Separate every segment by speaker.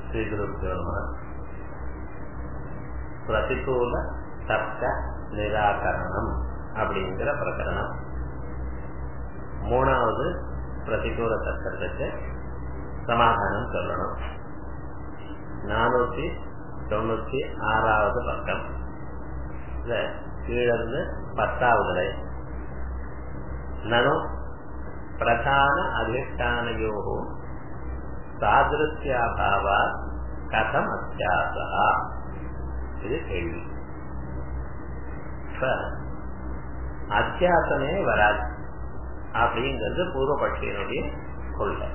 Speaker 1: ஸ்ரீகுருப்போ பிரதிகூல தர்க்க நிராகரணம் அப்படிங்கிற பிரகரணம் மூணாவது பிரதிகூல தர்க்கத்துக்கு சமாதானம் சொல்லணும் நானூத்தி தொண்ணூத்தி ஆறாவது பக்கம் கீழிருந்து பத்தாவது நனு பிரதான அதிஷ்டானயோ சாதிருஷ்யாபாவா கதம் அத்தியாசா இது கேள்வி அத்தியாசமே வராது அப்படிங்கிறது பூர்வபட்சியினுடைய கொள்கை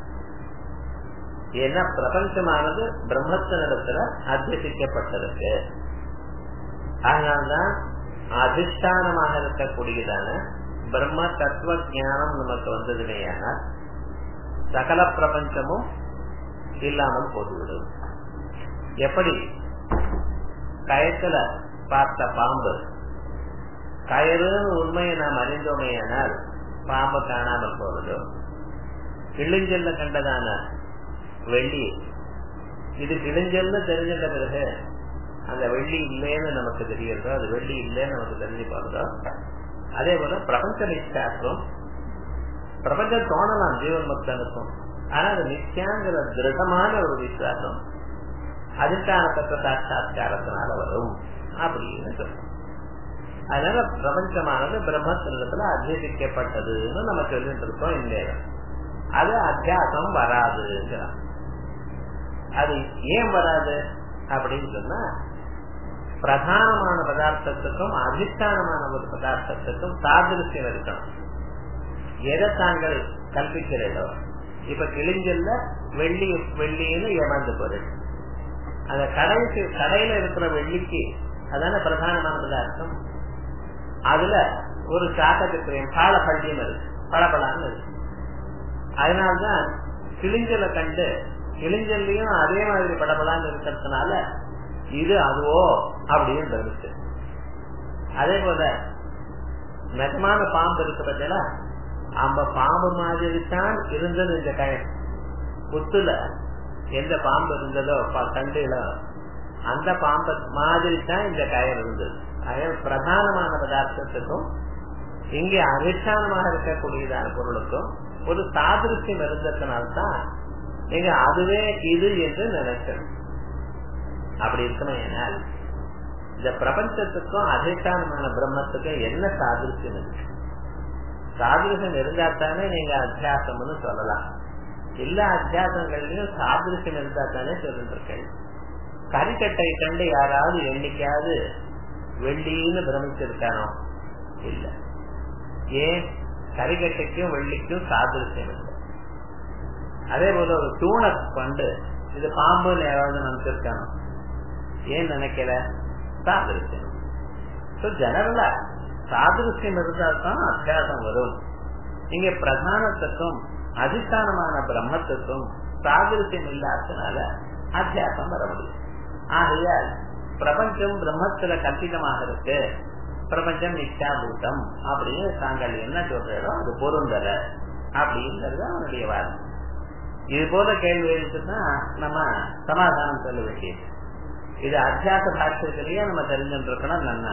Speaker 1: ஏன்னா பிரபஞ்சமானது பிரம்மத்தினிடத்துல அத்தியசிக்கப்பட்டிருக்கு அதனால்தான் அதிஷ்டானமாக இருக்கக்கூடியதான பிரம்ம தத்துவ ஞானம் நமக்கு வந்ததுமேயானால் சகல பிரபஞ்சமும் இல்லாமல் போட்டுவிடும் எப்படி கயத்துல பார்த்த பாம்பு கயறுன்னு உண்மையை நாம் அறிந்தோமேயானால் பாம்பு காணாமல் போவதோ கிழிஞ்சல்ல கண்டதான வெள்ளி இது கிழிஞ்சல்னு தெரிஞ்சிட்ட பிறகு அந்த வெள்ளி இல்லைன்னு நமக்கு தெரியுறதோ அது வெள்ளி இல்லைன்னு நமக்கு தெரிஞ்சு போறதோ அதே போல பிரபஞ்ச நிச்சாசம் பிரபஞ்சம் தோணலாம் ஜீவன் மக்தனுக்கும் ஆனா அது நிச்சயங்கிற திருடமான ஒரு விசுவாசம் அதிர்ஷ்டான தத்துவ சாட்சா்காரத்தினால வரும் அப்படின்னு சொல்றோம் அதனால பிரபஞ்சமானது பிரம்மத்தினிடத்துல அத்தியசிக்கப்பட்டதுன்னு நம்ம சொல்லிட்டு இருக்கோம் இந்நேரம் அது அத்தியாசம் வராதுங்கிறான் அது ஏன் வராது அப்படின்னு சொன்னா பிரதானமான பதார்த்தத்துக்கும் அதிஷ்டானமான ஒரு பதார்த்தத்துக்கும் சாதிருஷ்யம் இருக்கணும் எதை தாங்கள் கல்பிக்கிறதோ இப்ப கிழிஞ்சல்ல வெள்ளி வெள்ளின்னு ஏமாந்து போறது அந்த கடைக்கு கடையில இருக்கிற வெள்ளிக்கு அதான பிரதானமான பதார்த்தம் அதுல ஒரு சாக்கத்துக்கு பால பள்ளியும் இருக்கு பளபளான்னு இருக்கு அதனால்தான் கிழிஞ்சலை கண்டு கிழிஞ்சல்லையும் அதே மாதிரி படபடான்னு இருக்கிறதுனால இது அதுவோ அப்படின்னு தருச்சு அதே போல நிஜமான பாம்பு இருக்கு பார்த்தீங்களா அந்த பாம்பு மாதிரி தான் இருந்தது இந்த கயன் புத்துல எந்த பாம்பு இருந்ததோ கண்டுல அந்த பாம்பு மாதிரி தான் இந்த கயன் இருந்தது கயன் பிரதானமான பதார்த்தத்துக்கும் இங்கே அதிஷ்டானமாக இருக்கக்கூடியதான பொருளுக்கும் ஒரு சாதிருஷ்யம் இருந்ததுனால்தான் நீங்க அதுவே இது என்று நினைக்கணும் அப்படி இருக்கணும் ஏனால் இந்த பிரபஞ்சத்துக்கும் அதிஷ்டானமான பிரம்மத்துக்கும் என்ன சாதிருஷ்யம் இருக்கு சாதிருஷ்யம் இருந்தா தானே நீங்க அத்தியாசம்னு சொல்லலாம் எல்லா அத்தியாசங்கள்லயும் சாதிருஷ்யம் இருந்தா தானே சொல்லிட்டு இருக்கேன் கரிக்கட்டை கண்டு யாராவது என்னைக்காவது வெள்ளின்னு பிரமிச்சிருக்கானோ இல்ல ஏன் கரிக்கட்டைக்கும் வெள்ளிக்கும் சாதிருஷ்யம் இல்லை அதே போல ஒரு தூணை கொண்டு இது பாம்புன்னு யாராவது நினைச்சிருக்கானோ ஏன் நினைக்கல சாதிருஷ்யம் ஜெனரலா சாதிருஷ்யம் இருந்தால் தான் அத்தியாசம் வரும் இங்க பிரதானத்துக்கும் அதிஷ்டானமான பிரம்மத்துக்கும் சாதிருஷ்யம் இல்லாததுனால அத்தியாசம் வர முடியும் ஆகையால் பிரபஞ்சம் பிரம்மத்துல கல்பிதமாக இருக்கு பிரபஞ்சம் நிச்சாபூதம் அப்படின்னு தாங்கள் என்ன சொல்றீங்களோ அது பொருந்தல அப்படிங்கிறது அவனுடைய வாதம் இது போல கேள்வி எழுத்துனா நம்ம சமாதானம் சொல்ல வேண்டியது இது அத்தியாச பாஷ்யத்திலேயே நம்ம தெரிஞ்சுட்டு இருக்கணும் நன்னா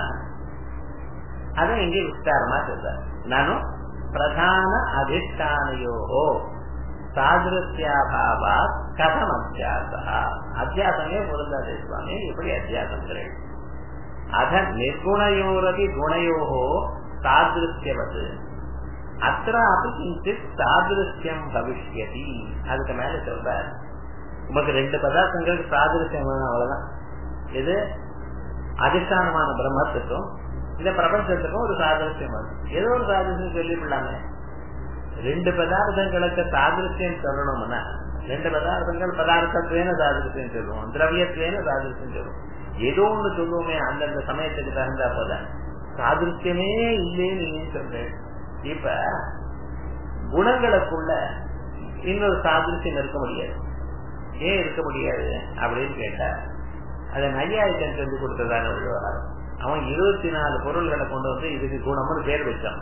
Speaker 1: அதை இங்கே விஸ்தாரமா சொல்ற நானும் பிரதான அதிஷ்டானையோ சாதிருஷ்யாபாவா கதம் அத்தியாசா அத்தியாசமே பொருந்தாது சுவாமி எப்படி அத்தியாசங்கள் அத நிர்குணயோரதி குணயோ சாதிருஷ்யவது அत्रापि கிஞ்சித் சாதிருஷ்யம் பவிஷ்யதி அதுக்கு மேல சொல்ற உமக்கு ரெண்டு பதார்த்தங்களுக்கு சாதிருஷ்யம் அவ்வளவுதான் இது அதிஷ்டானமான பிரம்மத்துக்கும் இந்த பிரபஞ்சத்துக்கும் ஒரு சாதிருஷ்யம் வரும் ஏதோ ஒரு சாதிருஷ்யம் சொல்லிவிடலாமே ரெண்டு பதார்த்தங்களுக்கு சாதிருஷ்யம் சொல்லணும்னா ரெண்டு பதார்த்தங்கள் பதார்த்தத்துவேன சாதிருஷ்யம் சொல்லுவோம் திரவியத்துவேன சாதிருஷ்யம் சொல்லுவோம் ஏதோ ஒண்ணு சொல்லுவோமே அந்தந்த சமயத்துக்கு தகுந்தா போல சாதிருஷ்யமே இல்லைன்னு நீங்க சொல்றேன் இப்ப குணங்களுக்குள்ள இன்னொரு சாதிருஷ்யம் இருக்க முடியாது ஏன் இருக்க முடியாது அப்படின்னு கேட்டா அதை நையாயிரம் செஞ்சு கொடுத்ததான விவகாரம் அவன் இருபத்தி நாலு பொருள்களை கொண்டு வந்து இதுக்கு குணம்னு பேர் வச்சான்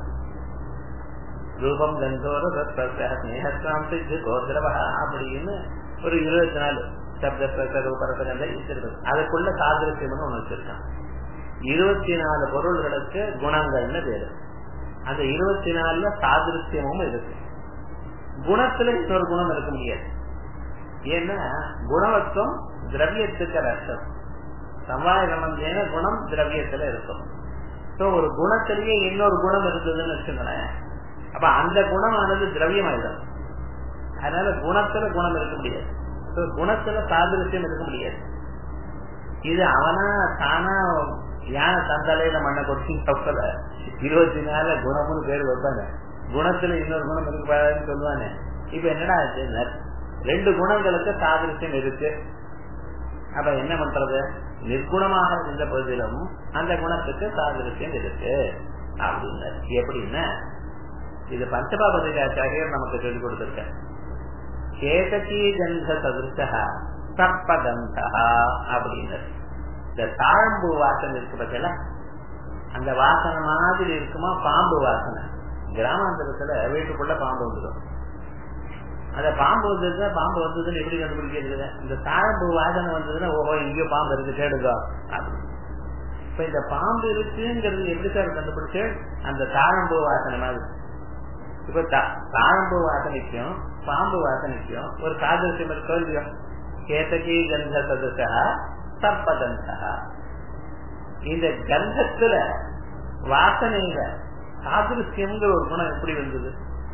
Speaker 1: ரூபம் கந்தோர கோத்திரவா அப்படின்னு ஒரு இருபத்தி நாலு சப்த ரூபரசகந்த வச்சிருக்காங்க அதுக்குள்ள சாதிருத்தியம்னு ஒண்ணு வச்சிருக்கான் இருபத்தி நாலு பொருள்களுக்கு குணங்கள்னு பேரு அந்த இருபத்தி நாலுல சாதிருத்தியமும் இருக்கு குணத்துல இன்னொரு குணம் இருக்க முடியாது ஏன்னா குணவத்துவம் திரவியத்துக்கு ரசம் சமாய சம்பந்தேன குணம் திரவியத்துல இருக்கும் சோ ஒரு குணத்திலேயே இன்னொரு குணம் இருந்ததுன்னு வச்சுங்களேன் அப்ப அந்த குணமானது திரவியமாயிடும் அதனால குணத்துல குணம் இருக்க முடியாது குணத்துல சாதிருத்தியம் இருக்க முடியாது இது அவனா தானா யானை தந்தலையில மண்ணை கொட்டி தப்பல இருபத்தி நாலு குணம்னு பேர் வைப்பாங்க குணத்துல இன்னொரு குணம் இருக்கு சொல்லுவானே இப்ப என்னடா ஆச்சு ரெண்டு குணங்களுக்கு சாதிருத்தியம் இருக்கு அப்ப என்ன பண்றது நிர்குணமாக இருந்த போதிலும் அந்த குணத்துக்கு சாதிருத்தியம் இருக்கு அப்படின்னாரு எப்படின்னா இது பஞ்சபாபதிகாச்சாரியர் நமக்கு சொல்லிக் கொடுத்திருக்க கேதகி கந்த சதுர்ஷா சப்பகந்தா அப்படின்னாரு இந்த தாழம்பு வாசனை இருக்கு பத்தில அந்த வாசனை மாதிரி இருக்குமா பாம்பு வாசனை கிராமாந்தரத்துல வீட்டுக்குள்ள பாம்பு வந்துடும் அந்த பாம்பு வந்ததுன்னா பாம்பு வந்ததுன்னு எப்படி கண்டுபிடிக்கிறது இந்த தாழம்பு வாசனை வந்ததுன்னா ஓஹோ இங்கேயோ பாம்பு இருக்கு கேடுங்க இப்ப இந்த பாம்பு இருக்குங்கிறது எப்படி சார் கண்டுபிடிச்சு அந்த தாழம்பு வாசனை மாதிரி இப்ப தாழம்பு வாசனைக்கும் பாம்பு வாசனைக்கும் ஒரு சாதரியம் இருக்கோ இல்லையோ கேத்தகி கந்த சதுசா சர்ப்பகந்தா இந்த கந்தத்துல வாசனையில சாதிருஷ்யம்ங்கிற ஒரு குணம் எப்படி வந்தது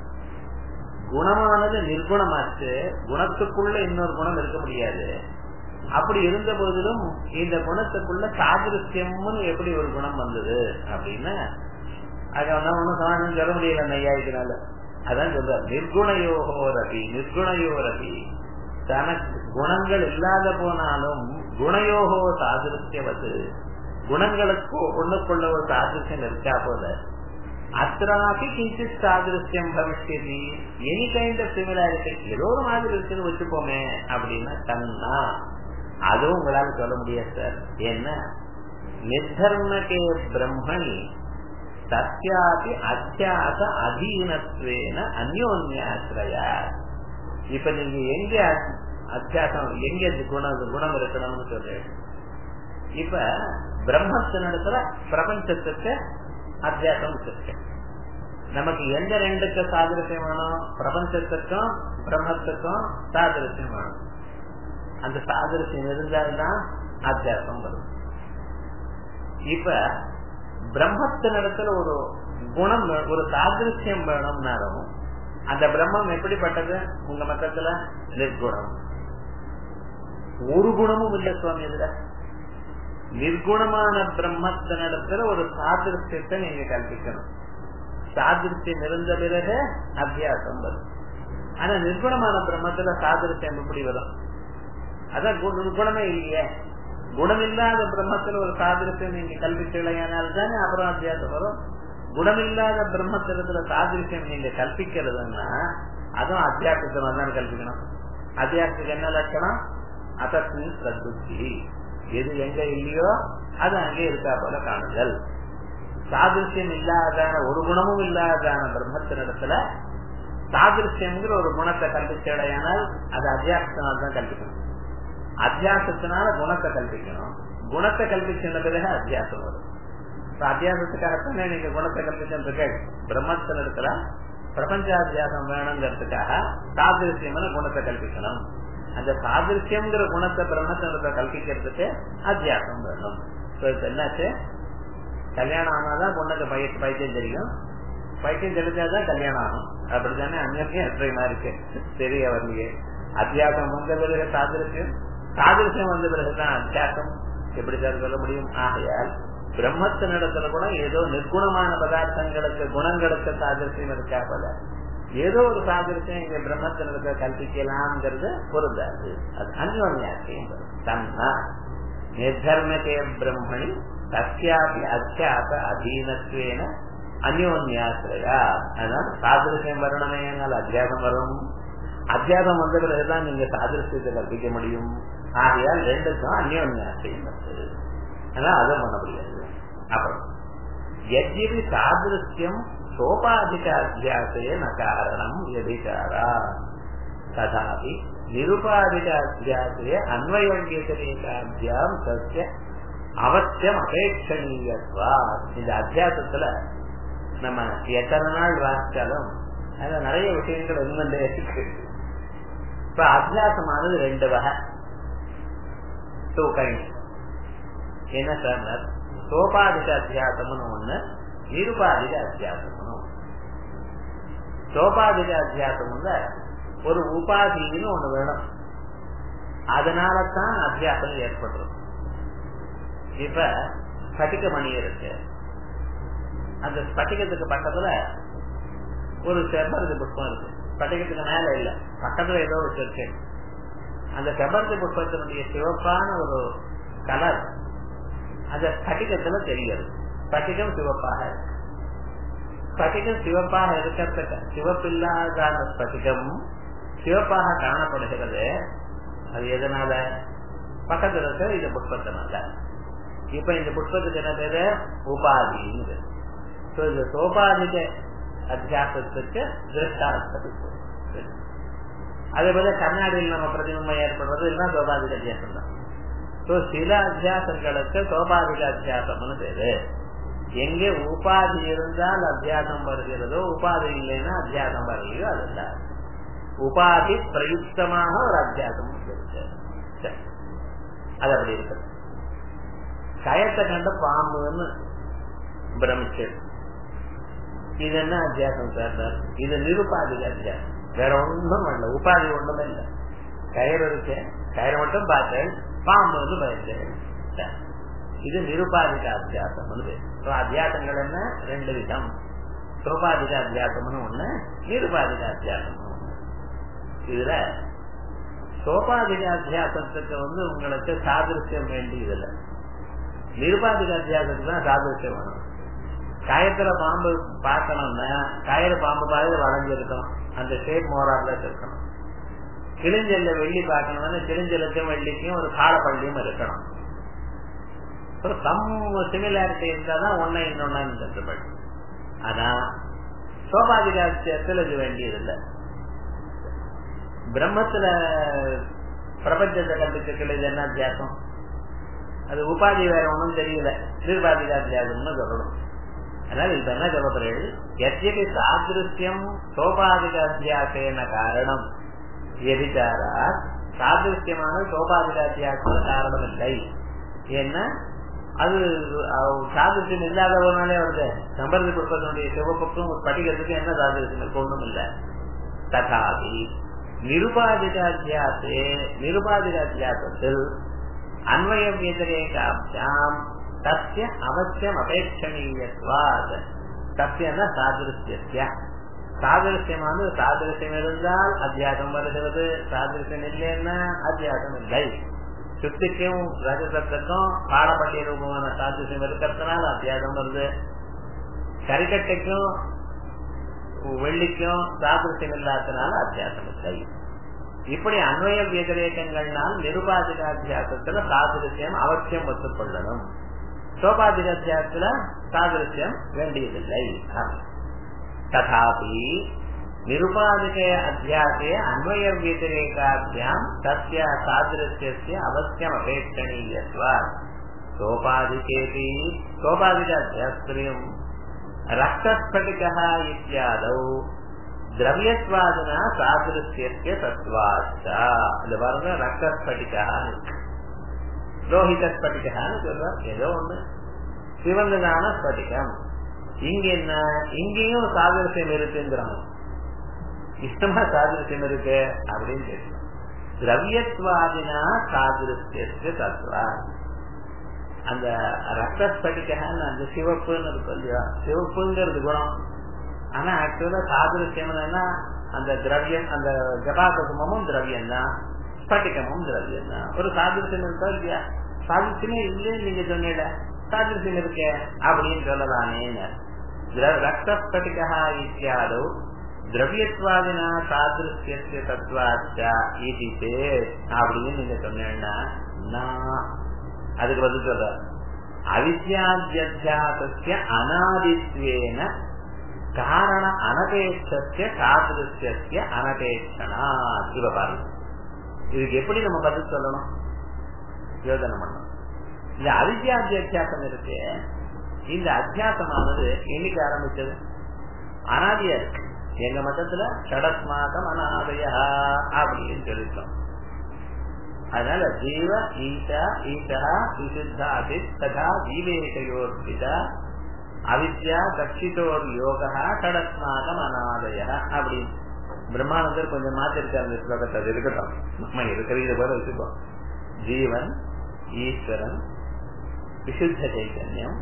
Speaker 1: குணமானது நிர்குணமாச்சு குணத்துக்குள்ள இன்னொரு குணம் இருக்க முடியாது அப்படி இருந்த போதிலும் இந்த குணத்துக்குள்ள சாதிருஷ்யம்னு எப்படி ஒரு குணம் வந்தது அப்படின்னா அது ஒன்னும் ஒன்னும் சமாதானம் சொல்ல முடியல நையாயினால அதான் சொல்ற நிர்குணயோகோ ரவி நிர்குணயோ ரவி தனக்கு குணங்கள் இல்லாத போனாலும் குணயோகோ சாதிருஷ்யவது குணங்களுக்கு ஒண்ணுக்குள்ள ஒரு சாதிருஷ்யம் இருக்கா போல அத்தனாக்கி கிஞ்சித் சாதிருஷ்யம் பவிஷ்யதி எனி கைண்ட் ஆஃப் சிமிலாரிட்டி ஏதோ ஒரு மாதிரி இருக்குன்னு வச்சுப்போமே அப்படின்னா தன்னா அதுவும் உங்களால சொல்ல முடியாது சார் என்ன நிர்தர்மகே பிரம்மணி சத்யாபி அத்தியாச அதீனத்வேன அந்யோன்யாசிரயா இப்ப நீங்க எங்க அத்தியாசம் எங்க குணம் குணம் இருக்கணும்னு சொல்றேன் இப்ப பிரம்மத்தினிடத்துல பிரபஞ்சத்துக்கு அத்தியாசம் வச்சிருக்கேன் நமக்கு எந்த ரெண்டுக்கு சாதிருஷ்யம் வேணும் பிரபஞ்சத்துக்கும் பிரம்மத்துக்கும் சாதிருஷ்யம் வேணும் அந்த சாதிருஷ்யம் இருந்தால்தான் அத்தியாசம் வரும் இப்ப பிரம்மத்தினிடத்துல ஒரு குணம் ஒரு சாதிருஷ்யம் வேணும்னாலும் அந்த பிரம்மம் எப்படிப்பட்டது உங்க மத்தத்துல நிர்குணம் ஒரு குணமும் இல்ல சுவாமி இதுல நிர்குணமான பிரம்மத்தினிடத்துல ஒரு சாதிருஷ்யத்தை நீங்க கல்பிக்கணும் சாதிருஷ்யம் இருந்த பிறகு அத்தியாசம் வரும் ஆனா நிர்குணமான பிரம்மத்துல சாதிருஷ்யம் எப்படி வரும் அதான் குணமே இல்லையே குணமில்லாத பிரம்மத்துல ஒரு சாதிருஷ்யம் நீங்க கல்பிக்கலையானால் தானே அப்புறம் அத்தியாசம் வரும் குணமில்லாத பிரம்மத்திடத்துல சாதிருஷ்யம் நீங்க கல்பிக்கிறதுன்னா அதுவும் அத்தியாசத்தமா தான் கல்பிக்கணும் அத்தியாசத்துக்கு என்ன லட்சணம் அசத்தின் சத்புத்தி எது எங்க இல்லையோ அது அங்கே இருக்கா போல காணுதல் சாதிருஷ்யம் இல்லாதான ஒரு குணமும் இல்லாதான பிரம்மத்தினிடத்துல சாதிருஷ்யம்ங்கிற ஒரு குணத்தை கல்பிச்சடையானால் அது அத்தியாசத்தினால் தான் கல்பிக்கணும் அத்தியாசத்தினால குணத்தை கல்பிக்கணும் குணத்தை கல்பிச்சின பிறகு அத்தியாசம் வரும் அத்தியாசத்துக்காகத்தானே நீங்க குணத்தை கல்பிச்சிருக்க பிரம்மத்தினிடத்துல பிரபஞ்சாத்தியாசம் வேணுங்கிறதுக்காக சாதிருஷ்யமான குணத்தை கல்பிக்கணும் அந்த சாதிருஷ்யம்ங்கிற குணத்தை பிரம்மத்தினிடத்தை கல்பிக்கிறதுக்கு அத்தியாசம் வேணும் இப்ப என்னாச்சு கல்யாணம் ஆனாதான் பொண்ணுக்கு பய பைத்தியம் தெரியும் பைத்தியம் தெரிஞ்சாதான் கல்யாணம் ஆகும் அப்படித்தானே அந்நியம் அற்றையமா இருக்கு தெரிய வரலையே அத்தியாசம் வந்த பிறகு சாதிருஷ்யம் சாதிருஷ்யம் வந்த பிறகுதான் அத்தியாசம் எப்படி சார் சொல்ல முடியும் ஆகையால் பிரம்மத்தினிடத்துல கூட ஏதோ நிர்குணமான பதார்த்தங்களுக்கு குணங்களுக்கு சாதிருஷ்யம் இருக்கா போல ஏதோ ஒரு சாதிருஷ்யம் இங்க பிரம்மத்தினிடத்தை கல்பிக்கலாம்ங்கிறது பொருந்தாது அது அந்யோன்யாசியம் தன்னா நிர்தர்மகே பிரம்மணி தஸ்யாபி அத்தியாச அதீனத்வேன அந்யோன்யாசிரயா அதனால சாதிருஷ்யம் வரணுமே அத்தியாசம் வரும் அத்தியாசம் வந்த பிறகுதான் நீங்க சாதிருஷ்யத்தை கற்பிக்க முடியும் ஆகையால் ரெண்டுக்கும் அந்யோன்யாசியம் வருது அதனால அதை பண்ண முடியாது அப்புறம் எஜ்ஜிபி சாதிருஷ்யம் சோபாதிக அத்தியாசே ந காரணம் எதிகாரா ததாபி நிருபாதிக அத்தியாசிய அன்வயம் வியதிரேகாபியாம் சத்திய அவசியம் அபேட்சணீயத்வா இந்த அத்தியாசத்துல நம்ம எத்தனை நாள் வாசிச்சாலும் அதுல நிறைய விஷயங்கள் இருந்துட்டே இருக்கு இப்ப அத்தியாசமானது ரெண்டு வகை டூ கைண்ட் என்ன சார் சோபாதிக அத்தியாசம்னு ஒண்ணு நிருபாதிக அத்தியாசம்னு சோபாதிக அத்தியாசம் ஒரு உபாதின்னு ஒண்ணு வேணும் அதனாலதான் அத்தியாசம் ஏற்படுறது இப்ப ஸ்பட்டிக மணி இருக்கு அந்த ஸ்பட்டிகத்துக்கு பக்கத்துல ஒரு செவ்வரது புஷ்பம் இருக்கு ஸ்பட்டிகத்துக்கு மேல இல்ல பக்கத்துல ஏதோ ஒரு இருக்கு அந்த செவ்வரது புஷ்பத்தினுடைய சிவப்பான ஒரு கலர் அந்த ஸ்பட்டிகத்துல தெரிகிறது ஸ்பட்டிகம் சிவப்பாக இருக்கு ஸ்பட்டிகம் சிவப்பாக இருக்கிறதுக்கு சிவப்பில்லாத ஸ்பட்டிகம் சிவப்பாக காணப்படுகிறது அது எதனால பக்கத்துல இருக்க இந்த புஷ்பத்தினால இப்ப இந்த புஷ்பத்துக்கு என்ன பேரு உபாதின்னு இந்த சோபாதிக அத்தியாசத்துக்கு திருஷ்டார்த்தத்துக்கு அதே போல கண்ணாடியில் நம்ம பிரதிபிம்பம் ஏற்படுறது எல்லாம் சோபாதிக அத்தியாசம் தான் ஸோ சில அத்தியாசங்களுக்கு சோபாதிக அத்தியாசம்னு பேரு எங்கே உபாதி இருந்தால் அத்தியாசம் வருகிறதோ உபாதி இல்லைன்னா அத்தியாசம் வரலையோ அது உபாதி பிரயுக்தமாக ஒரு அத்தியாசம் இருக்கு அது அப்படி இருக்கு கயத்தை கண்ட பாம்புன்னு பிரமிச்சது இது என்ன அத்தியாசம் சார் இது நிருபாதிக அத்தியாசம் வேற ஒன்றும் இல்ல உபாதி ஒண்ணுமே இல்லை கயிறு இருக்கு கயிறு மட்டும் பார்த்தேன் பாம்பு வந்து பயந்தேன் இது நிருபாதிக அத்தியாசம் அத்தியாசங்கள் என்ன ரெண்டு விதம் சோபாதிக அத்தியாசம்னு ஒண்ணு நிருபாதிக அத்தியாசம் இதுல சோபாதிக அத்தியாசத்துக்கு வந்து உங்களுக்கு சாதிருஷ்யம் வேண்டியதில்லை நிருபாதிக அத்தியாசத்துக்கு தான் சாதிருஷ்யம் வேணும் காயத்துல பாம்பு பார்க்கணும்னா கயிறு பாம்பு பாதி வளைஞ்சிருக்கணும் அந்த ஷேப் மோரார்ல இருக்கணும் கிழிஞ்சல்ல வெள்ளி பார்க்கணும்னா கிழிஞ்சலுக்கும் வெள்ளிக்கும் ஒரு காலப்பள்ளியும் இருக்கணும் சம் சிமிலாரிட்டி இருந்தாதான் ஒன்னை இன்னொன்னு கற்றுப்படும் ஆனா சோபாதிகாத்தியத்தில் இது வேண்டியதில்லை பிரம்மத்துல பிரபஞ்சத்தை கண்டுக்கிறது இது என்ன அத்தியாசம் அது உபாதி வேற ஒன்றும் தெரியல நிர்வாதிகாத்தியாசம்னு சொல்லணும் அதனால இது என்ன சொல்லப்படுறது எத்தனை சாதிருஷ்யம் சோபாதிக அத்தியாசேன காரணம் எதிர்த்தாரா சாதிருஷ்யமான சோபாதிக அத்தியாசம் காரணம் இல்லை ஏன்னா அது சாதிருஷ்யம் இல்லாதவனாலே வருது சம்பரதி புஷ்பத்தினுடைய சிவப்புக்கும் படிக்கிறதுக்கு என்ன சாதிருஷ்யம் இருக்கு ஒன்றும் இல்லை ததாபி நிருபாதிகாத்தியாசே நிருபாதிகாத்தியாசத்தில் அன்வய வியதிரேகாபியாம் தஸ்ய அவசியம் அபேட்சணீயத்வாத் தஸ்யன சாதிருஷ்ய சாதிருஷ்யமானது சாதிருஷ்யம் இருந்தால் அத்தியாசம் வருகிறது சாதிருஷ்யம் இல்லைன்னா அத்தியாசம் இல்லை சுத்திக்கும் ரஜசத்துக்கும் பாடப்பட்டிய ரூபமான சாதிருஷ்யம் இருக்கிறதுனால அத்தியாசம் வருது கரிக்கட்டைக்கும் வெள்ளிக்கும் சாதிருஷ்யம் இல்லாதனால அத்தியாசம் இல்லை இப்படி அன்வய வியதிரேகங்கள்னால் நிருபாதிக அத்தியாசத்துல சாதிருஷ்யம் அவசியம் ஒத்துக்கொள்ளணும் சோபாதிக அத்தியாசத்துல சாதிருஷ்யம் வேண்டியதில்லை ததாபி நிருபாதிக அத்தியாசே அன்வய வியதிரேகாபியாம் தஸ்ய சாதிருஷ்யस्य அவசியம் அபேட்சணீயத்வா சோபாதிகேபி சோபாதிக அத்தியாஸ்திரியம் ரக்தஸ்பட்டிகः இத்தியாதौ திரவியத்வாதினா சாதிருஷ்யத்திய தத்வாச்ச இந்த பாருங்க ரக்தஸ்பட்டிகான்னு லோகித ஸ்பட்டிகான்னு சொல்றார் ஏதோ ஒண்ணு சிவந்ததான ஸ்பட்டிகம் இங்க என்ன இங்கேயும் சாதிருஷ்யம் இருக்குங்கிறாங்க இஷ்டமா சாதிருஷ்யம் இருக்கு அப்படின்னு கேட்கலாம் திரவியத்வாதினா சாதிருஷ்யத்திய தத்வா அந்த ரத்த ஸ்பட்டிகான்னு அந்த சிவப்புன்னு இருக்கும் இல்லையா சிவப்புங்கிறது குணம் ஆனா ஆக்சுவலா சாதிருஷ்யம் அந்த திரவியம் அந்த ஜபாகுமமும் திரவியம் தான் ஸ்பட்டிகமும் திரவியம் தான் ஒரு சாதிருஷ்யம் இருக்கா இல்லையா சாதிருஷ்யமே இல்லைன்னு நீங்க சொன்னீங்க சாதிருஷ்யம் இருக்க அப்படின்னு சொல்லலானே ரத்த ஸ்பட்டிகா இத்தியாதோ திரவியத்வாதினா சாதிருஷ்ய தத்வாச்சா இது அப்படின்னு நீங்க சொன்னீங்கன்னா அதுக்கு பதில் சொல்ற அவித்யாத்தியாசஸ்ய அனாதித்வேன காரண அனபேட்சத்திய சாதிருத்திய அனபேட்சனா இவ பாருங்க இதுக்கு எப்படி நம்ம பதில் சொல்லணும் யோசனை பண்ணணும் இந்த அவித்யாத்திய அத்தியாசம் இருக்கு இந்த அத்தியாசமானது என்னைக்கு ஆரம்பிச்சது அனாதியா இருக்கு எங்க மதத்துல சடஸ்மாதம் அனாதயா அப்படின்னு சொல்லிட்டோம் அதனால ஜீவ ஈசா ஈசா விசுத்தாதி ததா ஜீவேஷயோர்பித அவித்யா கட்சிதோர் யோகா கடஸ்மாதம் அனாதய அப்படின்னு பிரம்மானந்தர் கொஞ்சம் மாத்திருக்காரு இந்த ஸ்லோகத்தை அது இருக்கட்டும் நம்ம இருக்கிறத போல வச்சுக்கோம் ஜீவன் ஈஸ்வரன் விசுத்த சைத்தன்யம்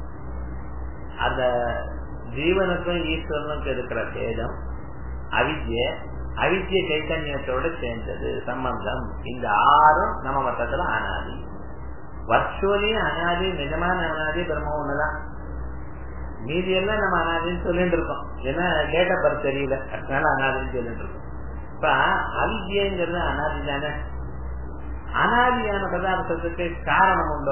Speaker 1: அந்த ஜீவனுக்கும் ஈஸ்வரனுக்கும் இருக்கிற பேதம் அவித்ய அவித்ய சைத்தன்யத்தோட சேர்ந்தது சம்பந்தம் இந்த ஆறும் நம்ம மொத்தத்துல அனாதி வர்ச்சுவலி அனாதி நிஜமான அனாதி பிரம்ம ஒண்ணுதான் மீதி எல்லாம் நம்ம அனாதின்னு சொல்லிட்டு இருக்கோம் ஏன்னா டேட் ஆஃப் பர்த் தெரியல அதனால அனாதின்னு சொல்லிட்டு இருக்கோம் இப்ப அவித்யங்கிறது அனாதி தானே அனாதியான பதார்த்தத்துக்கு காரணம் உண்டோ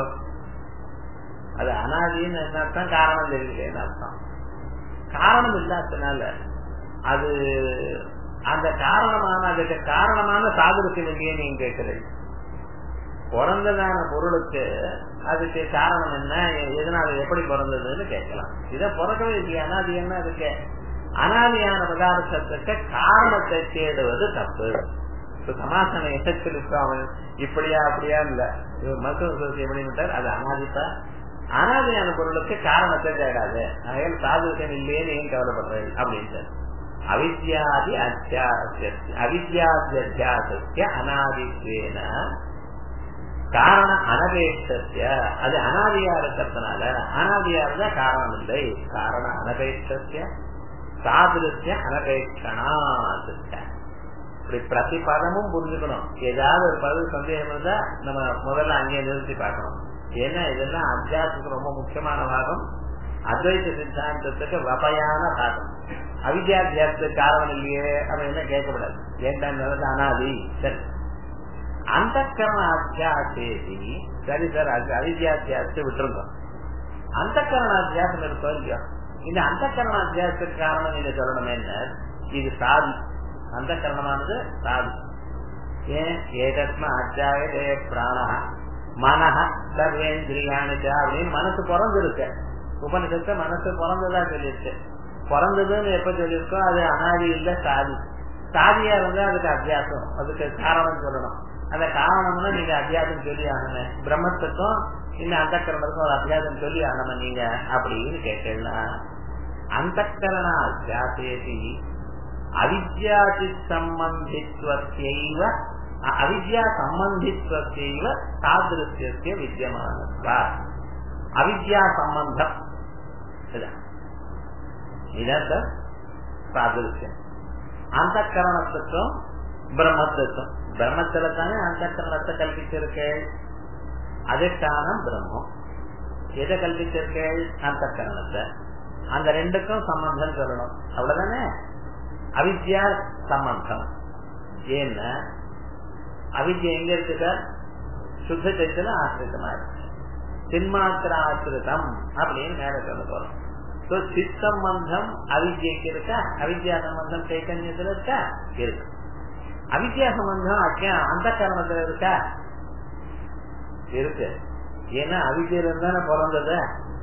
Speaker 1: அது அனாதின்னு என்ன அர்த்தம் காரணம் தெரியலன்னு அர்த்தம் காரணம் இல்லாதனால அது அந்த காரணமான அதுக்கு காரணமான சாதனத்தின் இல்லையே நீங்க கேட்கிறீங்க பிறந்ததான பொருளுக்கு அதுக்கு காரணம் என்ன எதனால எப்படி பிறந்ததுன்னு கேட்கலாம் இதை பிறக்கவே இல்லையா அனாதி என்ன அதுக்கு அனாதியான பதார்த்தத்துக்கு காரணத்தை தேடுவது தப்பு இப்ப சமாசன எசத்தில் அவன் இப்படியா அப்படியா இல்ல மருத்துவ சோசி எப்படின்னு அது அனாதிப்பா அனாதியான பொருளுக்கு காரணத்தை தேடாது அதையால் சாதுரியம் இல்லையேன்னு ஏன் கவலைப்படுறேன் அப்படின்ட்டு அவித்யாதி அத்தியாசிய அவித்யாத்தியாசிய அனாதித்வேன காரண அனபேட்சத்திய அது அனாதியா இருக்கிறதுனால அனாதியா இருந்தா காரணம் இல்லை காரண அனபேட்சத்திய சாதுரத்திய அனபேட்சணா இப்படி பிரதி பதமும் புரிஞ்சுக்கணும் ஏதாவது ஒரு பதவி சந்தேகம் இருந்தா நம்ம முதல்ல அங்கே நிறுத்தி பார்க்கணும் ஏன்னா இதெல்லாம் அத்தியாசத்துக்கு ரொம்ப முக்கியமான பாகம் அத்வைத சித்தாந்தத்துக்கு வபையான பாகம் அவித்யாத்தியாசத்துக்கு காரணம் இல்லையே அவன் என்ன கேட்கக்கூடாது ஏன்டா அனாதி சரி அந்த கரண அத்தியாசேதி சரி சார் அது அவித்யாத்தியாசத்தை விட்டுருந்தோம் அந்த கரண அத்தியாசம் இருக்கோம் இல்லையோ இந்த அந்த கரண அத்தியாசத்துக்கு காரணம் நீங்க சொல்லணும் என்ன இது சாதி அந்த கரணமானது சாதி ஏன் ஏதஸ்மா அத்தியாயதே பிராணா மனஹ சர்வேந்திரியானுச்சா அப்படின்னு மனசு பிறந்திருக்கு உபனிஷத்தை மனசு பிறந்ததா சொல்லியிருக்கு பிறந்ததுன்னு எப்ப சொல்லியிருக்கோம் அது அனாதி இல்ல சாதி சாதியா இருந்தா அதுக்கு அத்தியாசம் அதுக்கு காரணம் சொல்லணும் அந்த காரணம்னா நீங்க அத்தியாசம் சொல்லி ஆகணும் பிரம்மத்துக்கும் இந்த அந்த கரணத்துக்கும் ஒரு அத்தியாசம் சொல்லி ஆகணும் நீங்க அப்படின்னு கேட்டீங்கன்னா அந்த கரண அத்தியாசேதி அவித்யாதி சம்பந்தித்வத்தைவ அவித்யா சம்பந்தித்வத்தைவ சாதிருத்திய வித்தியமானத்வா அவித்யா சம்பந்தம் இதான் சார் சாதிருத்தியம் அந்த கரணத்துக்கும் பிரம்மத்துக்கும் பிரம்மத்துல தானே அந்த கரணத்தை கல்பிச்சிருக்கு அதிஷ்டானம் பிரம்மம் எதை கல்பிச்சிருக்கு அந்த கரணத்தை அந்த ரெண்டுக்கும் சம்பந்தம் சொல்லணும் அவ்வளவுதானே அவித்யா சம்பந்தம் ஏன்னா அவித்யா எங்க இருக்கு சார் சுத்த சைத்தல ஆசிரிதமா இருக்கு சின்மாத்திர ஆசிரிதம் அப்படின்னு மேல சொல்ல போறோம் சித் சம்பந்தம் அவித்யக்கு இருக்கா அவித்யா சம்பந்தம் சைத்தன்யத்துல இருக்கா இருக்கு அவித்யா சம்பந்தம் அஜ்ஞா அந்த கரணத்துல இருக்கா இருக்கு ஏன்னா அவித்யில இருந்தானே பிறந்தது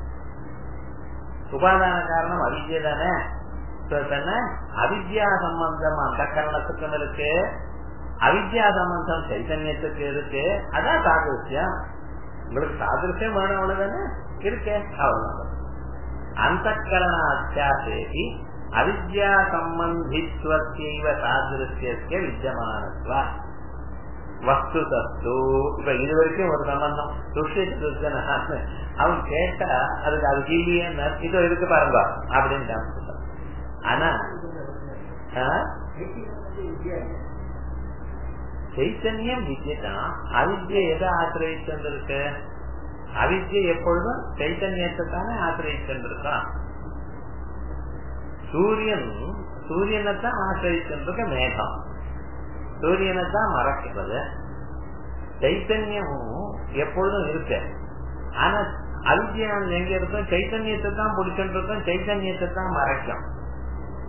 Speaker 1: உபாதான காரணம் அவித்ய தானே அவித்யா சம்பந்தம் அந்த கரணத்துக்கும் இருக்கு அவித்யா சம்பந்தம் சைத்தன்யத்துக்கு இருக்கு அதான் சாதிருஷ்யம் உங்களுக்கு சாதிருஷ்யம் வேணும் அவ்வளவுதானே இருக்கு அவ்வளவுதான் அந்த கரண அத்தியாசேகி அவித்யா சம்பந்தித்வத்தைவ சாதிருஷ்யத்திய வித்தியமானத்வா வஸ்து தத்து இப்ப இது வரைக்கும் ஒரு சம்பந்தம் துஷ்யன அவன் கேட்டா அதுக்கு அதுக்கு இல்லையே இதோ இருக்கு பாருங்க அப்படின்னு ஆனா சைத்தன்யம் வித்யதான் அவித்ய எதை ஆசிரியத்திருக்கு அவித்ய எப்பொழுதும் சைத்தன்யத்தை தானே ஆசிரியத்திருக்கான் சூரியன் சூரியனை தான் ஆசிரியத்திருக்க மேகம் சூரியனை தான் மறக்கிறது சைத்தன்யமும் எப்பொழுதும் இருக்கு ஆனா அவித்யான் எங்க இருக்கும் சைத்தன்யத்தை தான் பிடிச்சுட்டு இருக்கும் சைத்தன்யத்தை தான் மறைக்கும்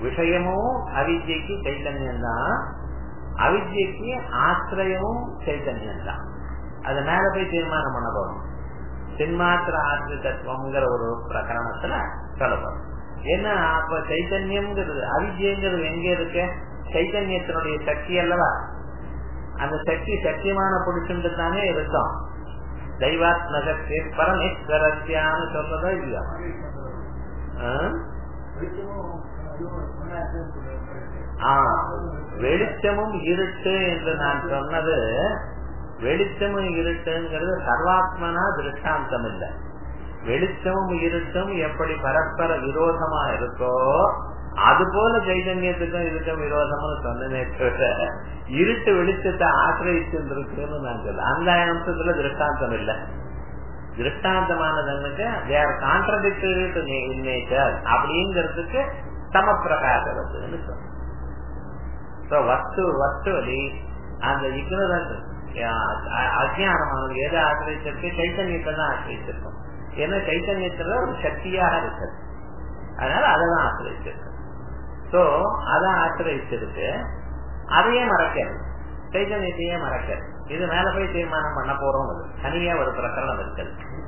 Speaker 1: விஷயமும் அவித்யக்கு சைத்தன்யம் தான் அவித்யக்கு ஆசிரியமும் சைத்தன்யம் தான் அது மேல போய் தீர்மானம் பண்ண போறோம் சின்மாத்திர ஆசிரியத்துவம்ங்கிற ஒரு பிரகரணத்துல சொல்லப்படும் என்ன அப்ப சைத்தன்யம்ங்கிறது அவித்யங்கிறது எங்க இருக்கு சைத்தன்யத்தினுடைய சக்தி அல்லவா அந்த சக்தி சத்தியமான புருஷன் தானே இருக்கும் தெய்வாத்ம சக்தி பரமேஸ்வரத்தியான்னு சொல்றதோ இல்லையா வெளிச்சமும் இருட்டு என்று நான் சொன்னது வெளிச்சமும் இருட்டுங்கிறது சர்வாத்மனா திருஷ்டாந்தம் இல்லை வெளிச்சமும் இருட்டும் எப்படி பரஸ்பர விரோதமா இருக்கோ அது போல சைதன்யத்துக்கும் இதுக்கும் விரோதம்னு சொன்னதே தவிர இருட்டு வெளிச்சத்தை ஆசிரியச்சு இருக்குன்னு நான் சொல்ல அந்த அம்சத்துல திருஷ்டாந்தம் இல்லை திருஷ்டாந்தமானதுக்கு தேர் கான்ட்ரடிக்டரி டு நேச்சர் அப்படிங்கிறதுக்கு சமப்பிரகாசத்துன்னு சொல்றோம் வஸ்து வஸ்துவலி அந்த இக்னரன்ஸ் அஜானமானது எதை ஆசிரியத்திற்கு சைத்தன்யத்தை தான் ஆசிரியத்திருக்கும் ஏன்னா சைத்தன்யத்துல ஒரு சக்தியாக இருக்குது அதனால அதான் ஆசிரியத்திருக்கு சோ அதான் ஆசிரியத்திருக்கு அதையே மறக்கிறது சைத்தன்யத்தையே மறக்கிறது இது மேல போய் தீர்மானம் பண்ண போறோம் அது தனியா ஒரு பிரகரணம் இருக்குது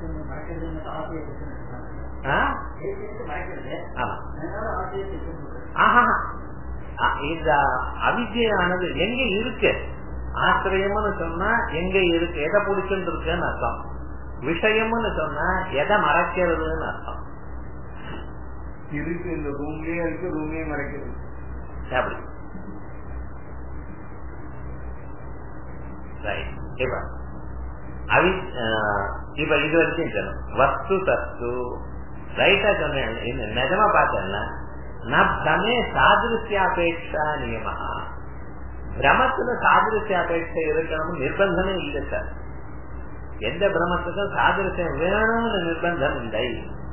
Speaker 1: இந்த அவிஜயானது எங்க இருக்கு ஆசிரியம்னு சொன்னா எங்க இருக்கு எதை பிடிச்சுட்டு இருக்குன்னு அர்த்தம் விஷயம்னு சொன்னா எதை மறைக்கிறதுன்னு அர்த்தம்
Speaker 2: இருக்கு இந்த ரூம்லயே இருக்கு ரூம்லயே மறைக்கிறது
Speaker 1: அப்படி இப்ப அவி இப்ப இது வரைக்கும் சொல்லணும் வஸ்து தத்து ரைட்டா சொன்னேன் நிஜமா பார்த்தேன்னா பிரமே சாதிருஷ்யாபேட்சா நியமா பிரமத்துல சாதிருஷ்யாபேட்சை இருக்கணும்னு நிர்பந்தமே இல்லை சார் எந்த பிரமத்துக்கும் சாதிருஷ்யம் வேணும்னு நிர்பந்தம் இல்லை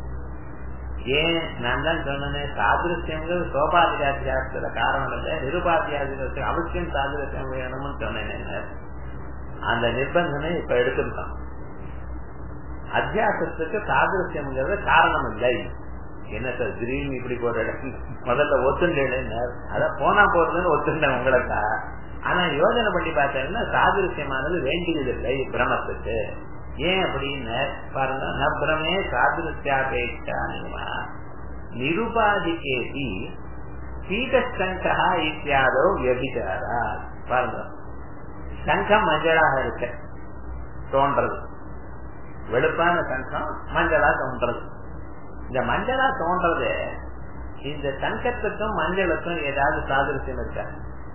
Speaker 1: ஏன் நான் தான் சொன்னேன் சாதிருஷ்யங்கிறது சோபாதிகாத்தியாசத்துல காரணம் இல்லை நிருபாத்தியாசத்துக்கு அவசியம் சாதிருஷ்யம் வேணும்னு சொன்னேன் அந்த நிர்பந்தனை இப்ப எடுத்துட்டான் அத்தியாசத்துக்கு சாதிருஷ்யம்ங்கிறது காரணம் இல்லை என்ன சார் திடீர்னு இப்படி போற இடம் முதல்ல ஒத்துண்டேன் அதான் போனா போறதுன்னு ஒத்துண்டேன் உங்களுக்கா ஆனா யோஜனை பண்ணி பார்த்தேன்னா சாதிருஷ்யமானது வேண்டியதில்லை பிரமத்துக்கு ஏன் அப்படின்னு பாருங்க நபிரமே சாதிருஷ்யாபேட்சா நிருபாதிகேதி சீதசங்கா இத்தியாதோ வியபிச்சாரா பாருங்க சங்கம் மஞ்சளாக இருக்க தோன்றது வெளுப்பான சங்கம் மஞ்சளா தோன்றது இந்த மஞ்சளா தோன்றது இந்த சங்கத்துக்கும் மஞ்சளுக்கும் ஏதாவது சாதிருஷ்யம் இருக்கா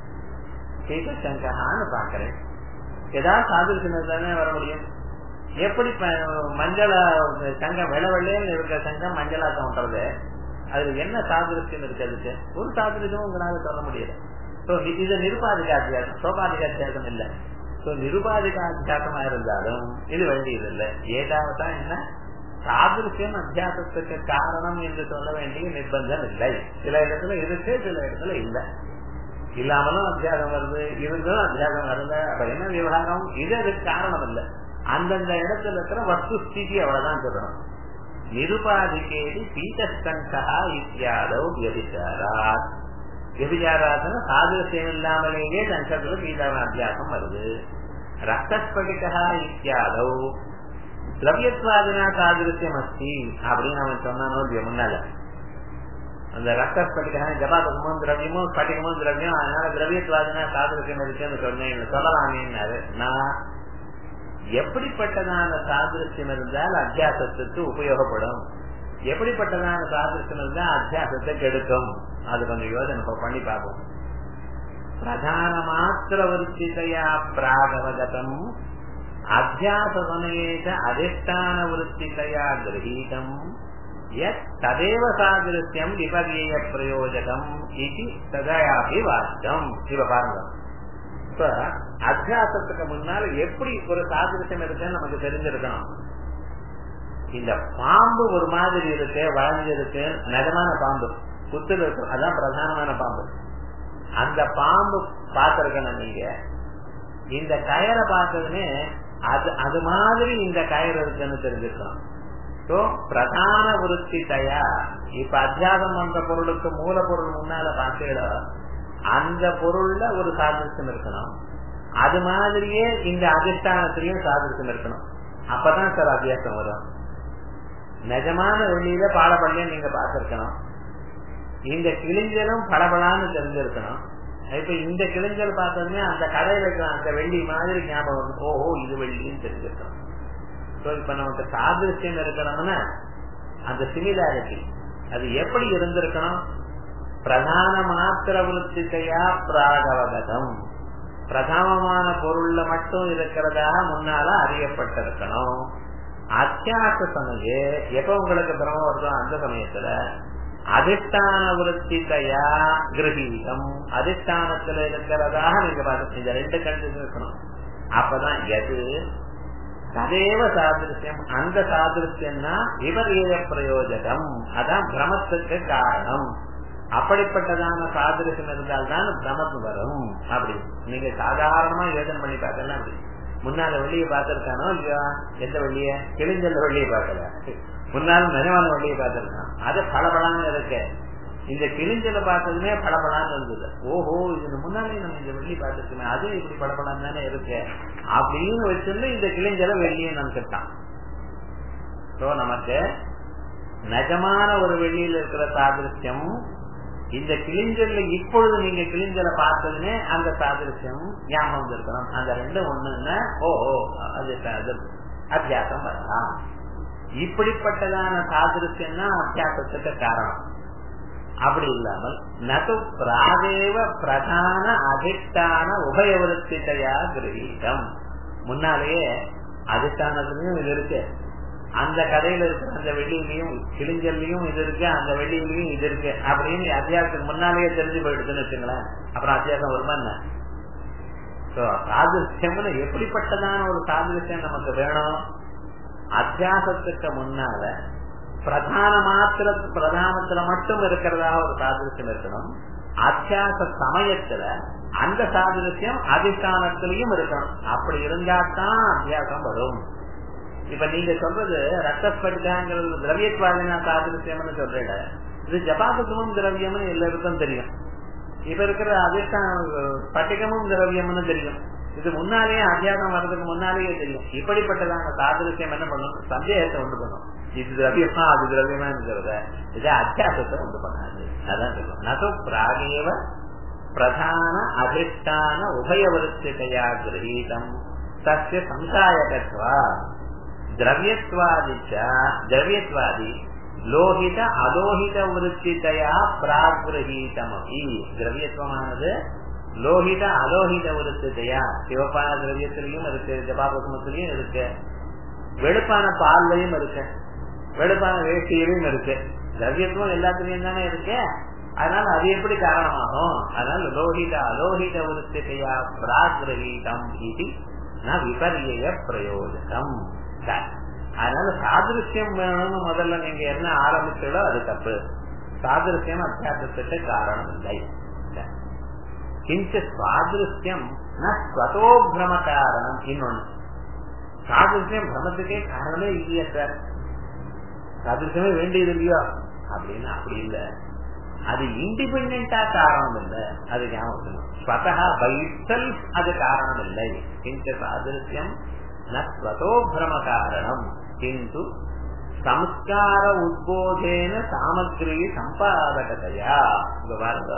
Speaker 1: சீத சங்ககான்னு பாக்குறேன் ஏதாவது சாதிருஷ்யம் தானே வர முடியும் எப்படி மஞ்சள சங்கம் வெள்ள வெள்ளையில இருக்கிற சங்கம் மஞ்சளா தோன்றது அதுல என்ன சாதிருஷ்யம் இருக்கு அதுக்கு ஒரு சாதிருஷ்யம் உங்களால சொல்ல முடியல இது நிருபாதிகாத்தியாசம் சோபாதிகாத்தியாசம் இல்ல சோ நிருபாதிகாத்தியாசமா இருந்தாலும் இது வேண்டியது இல்லை ஏதாவது என்ன சாதிருஷ்யம் அத்தியாசத்துக்கு காரணம் என்று சொல்ல வேண்டிய நிர்பந்தம் இல்லை சில இடத்துல இருக்கு சில இடத்துல இல்லை இல்லாமலும் அத்தியாகம் வருது இருந்தும் அத்தியாகம் வருது அப்ப என்ன விவகாரம் இது அதுக்கு காரணம் இல்லை அந்தந்த இடத்துல இருக்கிற வஸ்து ஸ்திதி அவ்வளவுதான் சொல்லணும் நிருபாதிகேதி பீதஸ்கண்டா இத்தியாதோ வியபிச்சாராத் விபச்சாராசன சாதிருஷ்யம் இல்லாமலேயே சங்கத்துல பீதாத்தியாசம் வருது ரத்தஸ்படிகா இத்தியாதோ திரவியத்வாதினா சாதிருஷ்யம் அஸ்தி அப்படின்னு அவன் சொன்னானோ இல்லையா முன்னால அந்த ரத்தஸ்படிகா ஜபாதகமும் திரவியமும் ஸ்படிகமும் திரவியம் அதனால திரவியத்வாதினா சாதிருஷ்யம் இருக்குன்னு சொன்னேன் சொல்லலாமேன்னாரு நான் எப்படிப்பட்டதான சாதிருஷ்யம் இருந்தால் அத்தியாசத்துக்கு உபயோகப்படும் எப்படிப்பட்டதான சாதிருஷ்யம் இருந்தால் அத்தியாசத்தை கெடுக்கும் அது கொஞ்சம் யோஜனை பண்ணி பார்ப்போம் பிரதான மாத்திர விற்பிதையா பிராகவகதம் அத்தியாசமனேக அதிஷ்டான விற்பிதையா கிரகீதம் யத் ததேவ சாதிருஷ்யம் விபரீய பிரயோஜகம் இது ததையாபி வாக்கியம் இவ பாருங்க இப்ப அத்தியாசத்துக்கு முன்னால எப்படி ஒரு சாதிருஷ்யம் இருக்குன்னு நமக்கு தெரிஞ்சிருக்கணும் இந்த பாம்பு ஒரு மாதிரி இருக்கு வளைஞ்சு இருக்கு நிஜமான பாம்பு புத்துல இருக்கு அதான் பிரதானமான பாம்பு அந்த பாம்பு பார்த்திருக்கணும் நீங்க இந்த கயரை பார்த்ததுன்னு அது அது மாதிரி இந்த கயர் இருக்குன்னு தெரிஞ்சிருக்கணும் So, பிரதான விருத்தி தயா இப்ப அத்தியாசம் பண்ற பொருளுக்கு மூலப்பொருள் முன்னால பார்த்தீங்களோ அந்த பொருள்ல ஒரு சாதிருஷ்யம் இருக்கணும் அது மாதிரியே இந்த அதிஷ்டானத்திலையும் சாதிருஷ்யம் இருக்கணும் அப்பதான் சார் அத்தியாசம் வரும் நிஜமான வெளியில பாலப்பள்ளியும் நீங்க பார்த்திருக்கணும் இந்த கிழிஞ்சலும் பளபளான்னு தெரிஞ்சிருக்கணும் இப்ப இந்த கிழிஞ்சல் பார்த்ததுமே அந்த கடையில இருக்கிற அந்த வெள்ளி மாதிரி ஞாபகம் வரும். ஓஹோ இது வெள்ளின்னு தெரிஞ்சிருக்கணும் So, இப்ப நமக்கு சாதிருஷ்யம் இருக்கணும்னா அந்த சிமிலாரிட்டி அது எப்படி இருந்திருக்கணும் பிரதான மாத்திர விருத்திகையா பிராகவகதம் பிரதமமான பொருள்ல மட்டும் இருக்கிறதாக முன்னால அறியப்பட்டிருக்கணும் அத்தியாச சமய எப்ப உங்களுக்கு பிரம வருதோ அந்த சமயத்துல அதிஷ்டான விருத்திகையா கிரகீதம் அதிஷ்டானத்துல இருக்கிறதாக நீங்க பார்த்து இந்த ரெண்டு கண்டிஷன் இருக்கணும் அப்பதான் எது ததேவ சாதிருஷ்யம் அந்த சாதிருஷ்யம்னா விபரீத பிரயோஜகம் அதான் பிரமத்துக்கு காரணம் அப்படிப்பட்டதான சாதிருஷ்யம் இருந்தால்தான் பிரமம் வரும் அப்படி நீங்க சாதாரணமா யோசனை பண்ணி பார்க்கலாம் அப்படி முன்னால வெளியே பார்த்திருக்கானோ இல்லையா எந்த வெளிய கிழிஞ்சல் வெளியே பார்க்கல முன்னால நினைவான வெளியே பார்த்திருக்கான் அது பளபளான்னு இருக்கு இந்த கிழிஞ்சலை பார்த்ததுமே பளபளான்னு இருந்தது ஓஹோ இது முன்னாலே நம்ம இந்த வெள்ளி பார்த்திருக்கோமே அது இப்படி பளபளான்னு தானே இருக்கு அப்படின்னு வச்சிருந்து இந்த கிழிஞ்சலை வெள்ளியை நினைச்சிட்டான் சோ நமக்கு நிஜமான ஒரு வெளியில இருக்கிற சாதிருஷ்யம் இந்த கிழிஞ்சல்ல இப்பொழுது நீங்க கிழிஞ்சலை பார்த்ததுமே அந்த சாதிருஷ்யம் ஞாபகம் இருக்கணும் அந்த ரெண்டும் ஒண்ணுன்னா ஓ ஓ, அது அது அத்தியாசம் வரலாம் இப்படிப்பட்டதான சாதிருஷ்யம் தான் அத்தியாசத்துக்கு காரணம் அப்படி இல்லாமல் நது பிராதேவ பிரதான அதிஷ்டான உபயவருத்திகையா கிரகீதம் முன்னாலேயே அதிஷ்டானத்திலையும் இது இருக்கு அந்த கடையில இருக்கிற அந்த வெள்ளியிலையும் கிழிஞ்சல்லையும் இது இருக்கு அந்த வெள்ளியிலையும் இது இருக்கு அப்படின்னு அத்தியாசத்துக்கு முன்னாலேயே தெரிஞ்சு போயிடுதுன்னு வச்சுங்களேன் அப்புறம் அத்தியாசம் வருமா என்ன So, சாதிருஷ்யம்னு எப்படிப்பட்டதான ஒரு சாதிருஷ்யம் நமக்கு வேணும் அத்தியாசத்துக்கு முன்னால பிரதான மாத்திர பிரதானத்துல மட்டும் இருக்கிறதா ஒரு சாதிருஷ்யம் இருக்கணும் அத்தியாச சமயத்துல அந்த சாதிருஷ்யம் அதிஷ்டானத்திலையும் இருக்கணும் அப்படி இருந்தா தான் அத்தியாசம் வரும் இப்ப நீங்க சொல்றது ரத்தஸ்படிதாங்கிறது திரவியத்வாதினா சாதிருஷ்யம்னு சொல்றீங்க இது ஜபாபத்துவம் திரவியம்னு எல்லாருக்கும் தெரியும் இப்ப இருக்கிற அதிஷ்டான பட்டிகமும் திரவியம்னு தெரியும் இது முன்னாலேயே அத்தியாசம் வர்றதுக்கு முன்னாலேயே தெரியும் இப்படிப்பட்டதான சாதிருஷ்யம் என்ன பண்ணும் சந்தேகத்தை உண்டு பண்ணும் இது திரவியமா அது திரவியமா இருக்கிறத இது அத்தியாசத்தை உண்டு பண்ணாது அதான் சொல்லுவோம் நது பிராகேவ பிரதான அதிஷ்டான உபயவருத்திகையா கிரகீதம் தஸ்ய சம்சாயகத்வா திரவியத்வாதிச்ச திரவியத்வாதி லோகித அலோகித விருத்திதையா பிராகிரகீதமபி திரவியத்துவமானது லோகித அலோகித விருத்திதையா சிவப்பான திரவியத்திலையும் இருக்கு ஜபாபகுமத்திலையும் இருக்கு வெளுப்பான பால்லையும் இருக்கு வெளுப்பான வேஷ்டியிலும் இருக்கு திரவியத்துவம் எல்லாத்துலயும் தானே இருக்கு அதனால அது எப்படி காரணமாகும் அதனால லோகித அலோகித விருத்திதையா பிராகிரகீதம் இது நான் விபரிய பிரயோஜனம் அதனால சாதிருஷ்யம் வேணும்னு முதல்ல நீங்க என்ன ஆரம்பிச்சதோ அது தப்பு சாதிருஷ்யம் அத்தியாசத்துக்கு காரணம் இல்லை கிஞ்ச சுவாதிருஷ்யம் ஸ்வதோ பிரம காரணம் இன்னொன்னு சாதிருஷ்யம் பிரமத்துக்கே காரணமே இல்லையா சார் சாதிருஷ்யமே வேண்டியது இல்லையா அப்படின்னு அப்படி இல்லை அது இண்டிபெண்டா காரணம் இல்லை அது ஞாபகம் ஸ்வதா பை செல்ஃப் அது காரணம் இல்லை கிஞ்ச சாதிருஷ்யம் நஸ்வதோ பிரம காரணம் கிந்து சம்ஸ்கார உத்போதேன சாமகிரி சம்பாதகதையா இங்க பாருங்க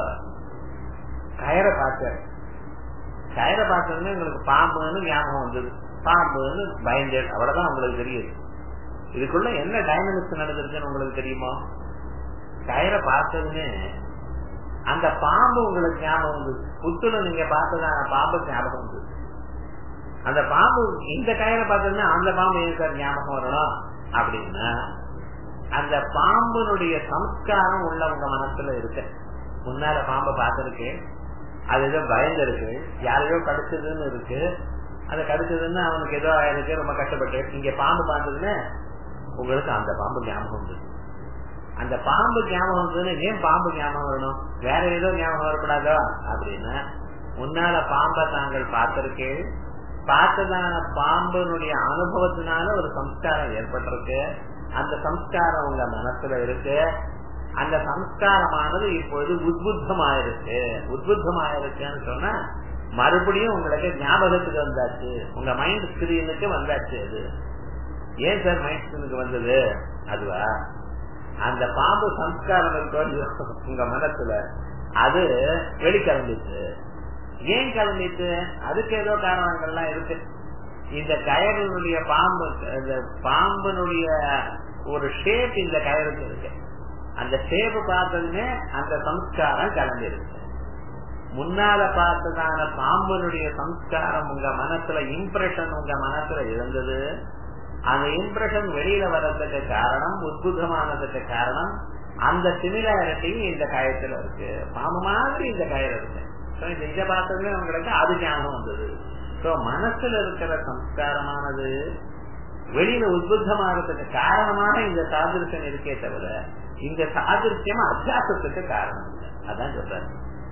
Speaker 1: கயரை பார்த்தார் கயரை பார்த்ததுமே உங்களுக்கு பாம்புன்னு ஞாபகம் வந்தது பாம்புன்னு பயந்தேன் அவ்வளவுதான் உங்களுக்கு தெரியுது இதுக்குள்ள என்ன டைனமிக்ஸ் நடந்திருக்குன்னு உங்களுக்கு தெரியுமா கயரை பார்த்ததுமே அந்த பாம்பு உங்களுக்கு ஞாபகம் வந்தது புத்துல நீங்க பார்த்ததான பாம்பு ஞாபகம் வந்தது அந்த பாம்பு இந்த கயிறை பார்த்ததுன்னா அந்த பாம்பு ஏன் சார் ஞாபகம் வரணும் அப்படின்னா அந்த பாம்புனுடைய சம்ஸ்காரம் உள்ளவங்க மனசுல இருக்கு முன்னால பாம்பை பார்த்திருக்கு அது ஏதோ பயந்து இருக்கு யாரையோ கடிச்சதுன்னு இருக்கு அது கடிச்சதுன்னு அவனுக்கு ஏதோ ஆயிருக்கு ரொம்ப கஷ்டப்பட்டு இங்க பாம்பு பார்த்ததுன்னு உங்களுக்கு அந்த பாம்பு ஞாபகம் வந்தது அந்த பாம்பு ஞாபகம் வந்ததுன்னு ஏன் பாம்பு ஞாபகம் வரணும் வேற ஏதோ ஞாபகம் வரக்கூடாதோ அப்படின்னா முன்னால பாம்பை தாங்கள் பார்த்திருக்கேன் பார்த்ததான பாம்பனுடைய அனுபவத்தினால ஒரு சம்ஸ்காரம் ஏற்பட்டிருக்கு அந்த சம்ஸ்காரம் உங்க மனசுல இருக்கு அந்த சம்ஸ்காரமானது இப்பொழுது உத்புத்தமாயிருக்கு உத்புத்தமாயிருக்குன்னு சொன்னா மறுபடியும் உங்களுக்கு ஞாபகத்துக்கு வந்தாச்சு உங்க மைண்ட் ஸ்கிரீனுக்கு வந்தாச்சு அது ஏன் சார் மைண்ட் ஸ்கிரீனுக்கு வந்தது அதுவா அந்த பாம்பு சம்ஸ்காரம் இருக்கோ உங்க மனசுல அது வெளிக்கிளம்பிச்சு ஏன் கிளம்பிச்சு அதுக்கு ஏதோ காரணங்கள்லாம் இருக்கு இந்த கயறினுடைய பாம்பு இந்த பாம்பினுடைய ஒரு ஷேப் இந்த கயருக்கு இருக்கு அந்த ஷேப் பார்த்ததுமே அந்த சம்ஸ்காரம் கிளம்பி இருக்கு முன்னால பார்த்ததான பாம்பனுடைய சம்ஸ்காரம் உங்க மனசுல இம்ப்ரெஷன் உங்க மனசுல இருந்தது அந்த இம்ப்ரெஷன் வெளியில வர்றதுக்கு காரணம் உத்புதமானதுக்கு காரணம் அந்த சிமிலாரிட்டி இந்த கயத்துல இருக்கு பாம்பு மாதிரி இந்த கயிறு இருக்கு இந்த இதை பார்த்ததுமே உங்களுக்கு அது ஞாபகம் வந்தது சோ மனசுல இருக்கிற சம்ஸ்காரமானது வெளியில உத்புத்தமானதுக்கு காரணமாக இந்த சாதிருஷ்யம் இருக்கே தவிர இந்த சாதிருஷ்யம் அத்தியாசத்துக்கு காரணம் இல்லை அதான் சொல்றாரு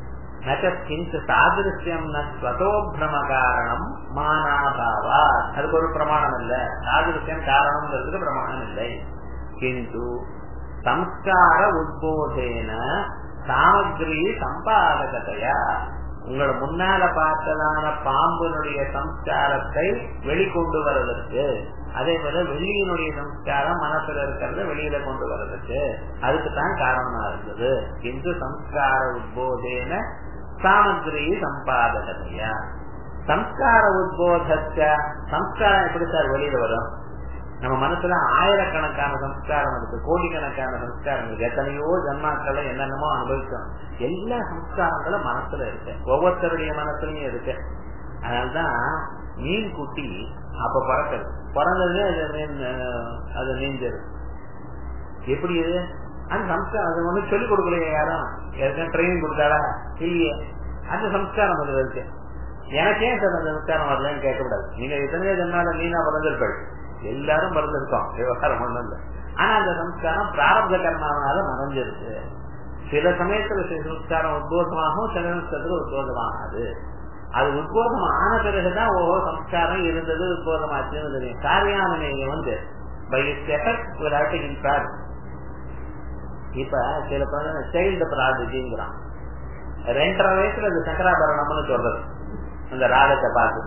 Speaker 1: நகிஞ்ச சாதிருஷ்யம் நஸ்வதோ பிரம காரணம் மானாபாவா அதுக்கு ஒரு பிரமாணம் இல்ல சாதிருஷ்யம் காரணம்ங்கிறதுக்கு பிரமாணம் இல்லை கிந்து சம்ஸ்கார உத்போதேன சாமகிரி சம்பாதகதையா உங்களை முன்னால பார்த்ததான பாம்பினுடைய சம்ஸ்காரத்தை வெளிக்கொண்டு வர்றதற்கு அதே போல வெளியினுடைய சம்ஸ்காரம் மனசுல இருக்கிறத வெளியில கொண்டு வர்றதுக்கு அதுக்கு தான் காரணமா இருந்தது இந்து சம்ஸ்கார உத்போதேன சாமகிரி சம்பாதகதையா சம்ஸ்கார உத்போதத்த சம்ஸ்காரம் எப்படி சார் வெளியில வரும் நம்ம மனசுல ஆயிரக்கணக்கான சம்ஸ்காரம் இருக்கு கோடிக்கணக்கான சம்ஸ்காரம் இருக்கு எத்தனையோ ஜன்மாக்களை என்னென்னமோ அனுபவிச்சோம் எல்லா சம்ஸ்காரங்களும் மனசுல இருக்கு ஒவ்வொருத்தருடைய மனசுலயும் இருக்கு அதனால்தான் மீன் குட்டி அப்ப பறக்குது பிறந்தது அது மீன் அது நீஞ்சது எப்படி இது அந்த சம்ஸ்காரம் அது ஒண்ணு சொல்லிக் கொடுக்கலையே யாரும் ஏற்கனவே ட்ரைனிங் கொடுத்தாரா இல்லையே அந்த சம்ஸ்காரம் அதுல இருக்கு எனக்கே சார் அந்த சம்ஸ்காரம் வரலன்னு கேட்கக்கூடாது நீங்க எத்தனையோ ஜன்மால மீனா பிறந்திருப்பள் எல்லாரும் பிறந்திருக்கோம் விவகாரம் ஒண்ணும் இல்லை ஆனா அந்த சம்ஸ்காரம் பிராரப்த கர்மாவனால மறைஞ்சிருக்கு சில சமயத்துல சில சம்ஸ்காரம் உத்போதமாகும் சில சமயத்துல உத்போதமாகாது அது உத்போதம் ஆன பிறகுதான் ஓஹோ சம்ஸ்காரம் இருந்தது உத்போதமாச்சுன்னு தெரியும் காரியாமனைய வந்து பை எஃபெக்ட் விளையாட்டு இன்பாக்ட் இப்ப சில குழந்தை சைல்டு ப்ராஜிங்கிறான் ரெண்டரை வயசுல அது சங்கராபரணம்னு சொல்றது அந்த ராகத்தை பார்த்து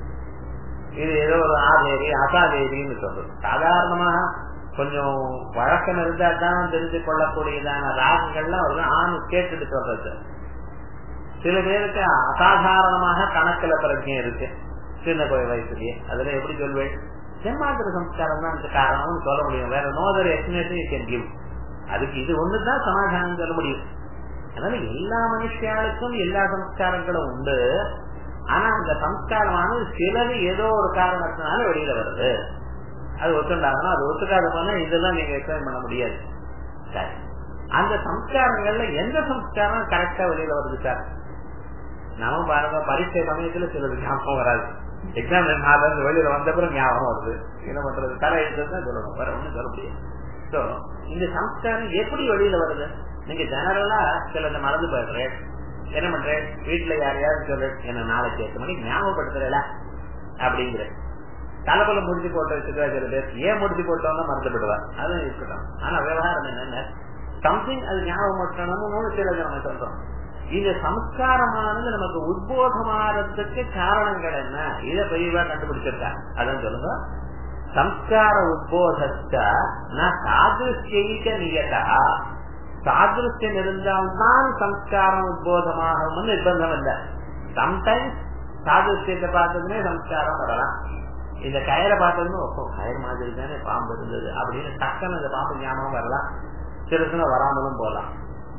Speaker 1: இது ஏதோ ஒரு ஆதேரி அசாதேரின்னு சொல்றது சாதாரணமா கொஞ்சம் வழக்கம் இருந்தா தான் தெரிஞ்சு கொள்ளக்கூடியதான ராகங்கள்லாம் ஒரு ஆண் கேட்டுட்டு சொல்றது சில பேருக்கு அசாதாரணமாக கணக்குல பிரஜை இருக்கு சின்ன கோயில் வயசுலயே அதுல எப்படி சொல்வேன் ஜென்மாந்திர சம்ஸ்காரம் தான் அதுக்கு காரணம்னு சொல்ல முடியும் வேற நோதர் எக்ஸ்பிளேஷன் கேன் கிவ் அதுக்கு இது ஒண்ணுதான் சமாதானம் சொல்ல முடியும் அதனால எல்லா மனுஷியாளுக்கும் எல்லா சம்ஸ்காரங்களும் உண்டு ஆனா அந்த சம்ஸ்காரமானது சிலது ஏதோ ஒரு காரணத்தினால வெளியில வருது அது ஒத்துண்டாகணும் அது ஒத்துக்காத போனா இதெல்லாம் நீங்க எக்ஸ்பிளைன் பண்ண முடியாது சரி அந்த சம்ஸ்காரங்கள்ல எந்த சம்ஸ்காரம் கரெக்டா வெளியில வருது சார் நம்ம பாருங்க பரீட்சை சமயத்துல சிலது ஞாபகம் வராது எக்ஸாம் நாலு இருந்து வெளியில வந்த பிறகு ஞாபகம் வருது என்ன பண்றது தலை எழுதுதான் சொல்லணும் வேற ஒண்ணும் சொல்ல முடியாது சோ இந்த சம்ஸ்காரம் எப்படி வெளியில வருது நீங்க ஜெனரலா சிலதை மறந்து போயிடுறேன் என்ன பண்றேன் வீட்டுல யாரையாவது சொல்ல என்ன நாளைக்கு எட்டு மணிக்கு ஞாபகப்படுத்துறல அப்படிங்கிற தலைப்புல முடிச்சு போட்டு வச்சுக்கிறா சில பேர் ஏன் முடிச்சு போட்டோம்னா மறந்துவிடுவா அதுவும் இருக்கட்டும் ஆனா விவகாரம் என்னென்ன சம்திங் அது ஞாபகப்படுத்தணும்னு சில நம்ம சொல்றோம் இந்த சம்ஸ்காரமானது நமக்கு உத்போகமானதுக்கு காரணங்கள் என்ன இதை பெரியவா கண்டுபிடிச்சிருக்கா அதான் சொல்லுங்க சம்ஸ்கார உத்போதத்த சாதிருஷ்யைக நியதா சாதிருஷ்யம் இருந்தால்தான் சம்ஸ்காரம் உத்போதமாகும் நிர்பந்தம் இல்லை சம்டைம்ஸ் சாதிருஷ்யத்தை பார்த்ததுமே சம்ஸ்காரம் வரலாம் இந்த கயிறை பார்த்ததுமே ஓ கயிறு மாதிரி தானே பாம்பு இருந்தது அப்படின்னு டக்குன்னு இந்த பாம்பு ஞாபகம் வரலாம் சிறுசுன வராமலும் போகலாம்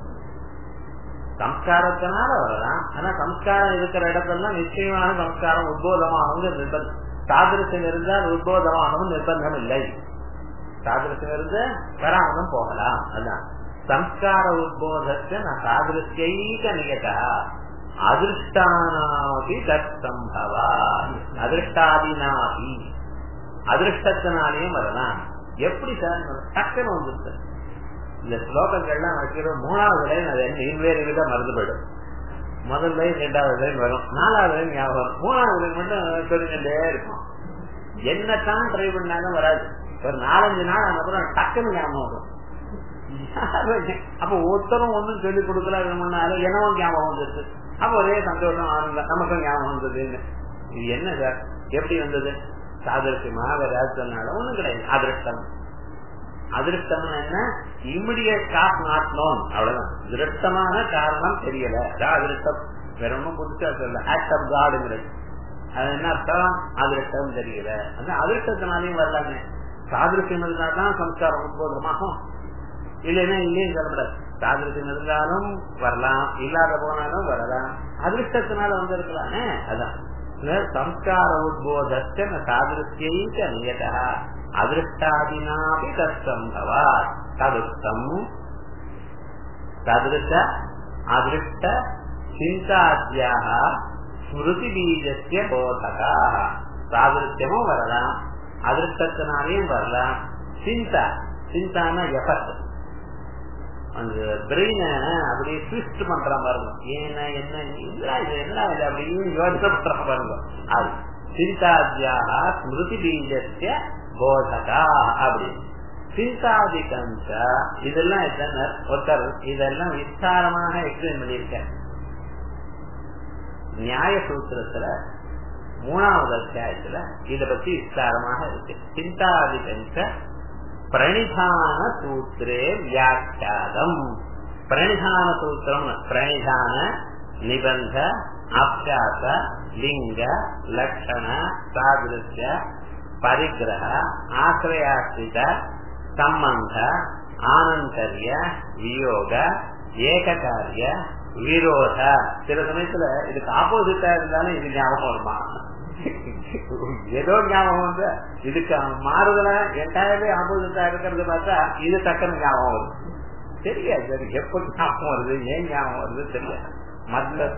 Speaker 1: சம்ஸ்காரத்தினால வரலாம் ஆனா சம்ஸ்காரம் இருக்கிற இடத்துல நிச்சயமான சம்ஸ்காரம் உத்போதமாகும் நிர்பந்தம் சாதிருஷ்யம் இருந்தால் உத்போதமாகவும் நிர்பந்தம் இல்லை சாதிருஷ்யம் இருந்து வராமலும் போகலாம் அதான் சம்ஸ்கார உத்போதத்தை நான் சாதிருஷ்யைக நிகதா அதிருஷ்டானாபி தற்சம்பவா அதிருஷ்டாதினாபி அதிருஷ்டத்தினாலேயும் வரலாம் எப்படி சார் டக்குன்னு வந்துருக்கு இந்த ஸ்லோகங்கள்லாம் வைக்கிற மூணாவது லைன் அது என்ன இன்வேறு வித மறந்து போயிடும் முதல் லைன் ரெண்டாவது லைன் வரும் நாலாவது லைன் ஞாபகம் மூணாவது லைன் மட்டும் தெரிஞ்சுட்டே இருக்கும் என்னத்தான் ட்ரை பண்ணாலும் வராது ஒரு நாலஞ்சு நாள் அப்புறம் டக்குன்னு ஞாபகம் வரும் அப்ப ஒருத்தரும் ஒண்ணும் சொல்லிக் கொடுக்கல முன்னால எனவும் ஞாபகம் வந்துருச்சு அப்ப ஒரே சந்தோஷம் ஆனந்தம் நமக்கும் ஞாபகம் வந்ததுன்னு இது என்ன சார் எப்படி வந்தது சாதரசியமா வேற ஏதாவது சொன்னாலும் ஒண்ணும் கிடையாது அதிருஷ்டம் அதிருஷ்டம் என்ன இமிடியட் காஸ் நாட் நோன் அவ்வளவுதான் திருஷ்டமான காரணம் தெரியல அதான் அதிருஷ்டம் வேற ஒன்றும் புதுசா சொல்ல ஆக்ட் ஆஃப் காடுங்கிறது அது என்ன அர்த்தம் அதிருஷ்டம் தெரியல அந்த அதிருஷ்டத்தினாலையும் வரலாங்க சாதிருஷ்யம் இருந்தாதான் சம்ஸ்காரம் உத்போதமாகும் இல்லைன்னா இல்லையும் சொல்லப்படாது சாதிருஷ்யம் இருந்தாலும் வரலாம் இல்லாத போனாலும் வரலாம் அதிருஷ்டத்தினால வந்திருக்கலாமே அதான் சம்ஸ்கார உத்போதஸ்ய சாதிருஷ்யை நியதா அதிருஷ்டாதினாபி தற்சம்பவா ததுக்தம் ததிருஷ அதிருஷ்ட சிந்தாத்தியாக ஸ்மிருதி பீஜத்திய போதகா சாதிருஷ்யமும் வரலாம் அதிருஷ்டத்தினாலையும் வரலாம் சிந்தா சிந்தான எஃபர்ட் அந்த பிரெயின அப்படியே ட்விஸ்ட் பண்றான் பாருங்க ஏன்னா என்ன இல்ல இது என்ன இது அப்படின்னு யோசனை பண்றான் பாருங்க அது சிந்தாத்தியாக ஸ்மிருதி பீஜத்திய போதகா அப்படி சிந்தாதிகஞ்ச இதெல்லாம் என்ன ஒருத்தர் இதெல்லாம் விஸ்தாரமாக எக்ஸ்பிளைன் பண்ணியிருக்க நியாய சூத்திரத்துல மூணாவது அத்தியாயத்துல இத பத்தி விஸ்தாரமாக இருக்கு சிந்தாதிகஞ்ச பிரணிதான சூத்திரே வியாக்கியாதம் பிரணிதான சூத்திரம் பிரணிதான நிபந்த அபியாச லிங்க லட்சண சாதிருஷ்ய ಪರಿಗ್ರಹ ಆಶ್ರಯಾಶ್ರಿತ ಸಂಬಂಧ ಆನಂತರ್ಯ ವಿಯೋಗ ஏககாரிய விரோத சில சமயத்துல இதுக்கு ஆப்போசிட்டா இருந்தாலும் இது ஞாபகம் வருமா ஏதோ ஞாபகம் வந்து இதுக்கு மாறுதலா என்டையர்லி ஆப்போசிட்டா இருக்கிறது பார்த்தா இது டக்குன்னு ஞாபகம் வருது தெரியாது சரி எப்ப ஞாபகம் வருது ஏன் ஞாபகம் வருது தெரியாது மத்திய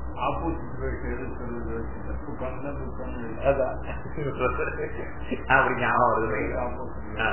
Speaker 1: அப்படி ஞாபகம் வருது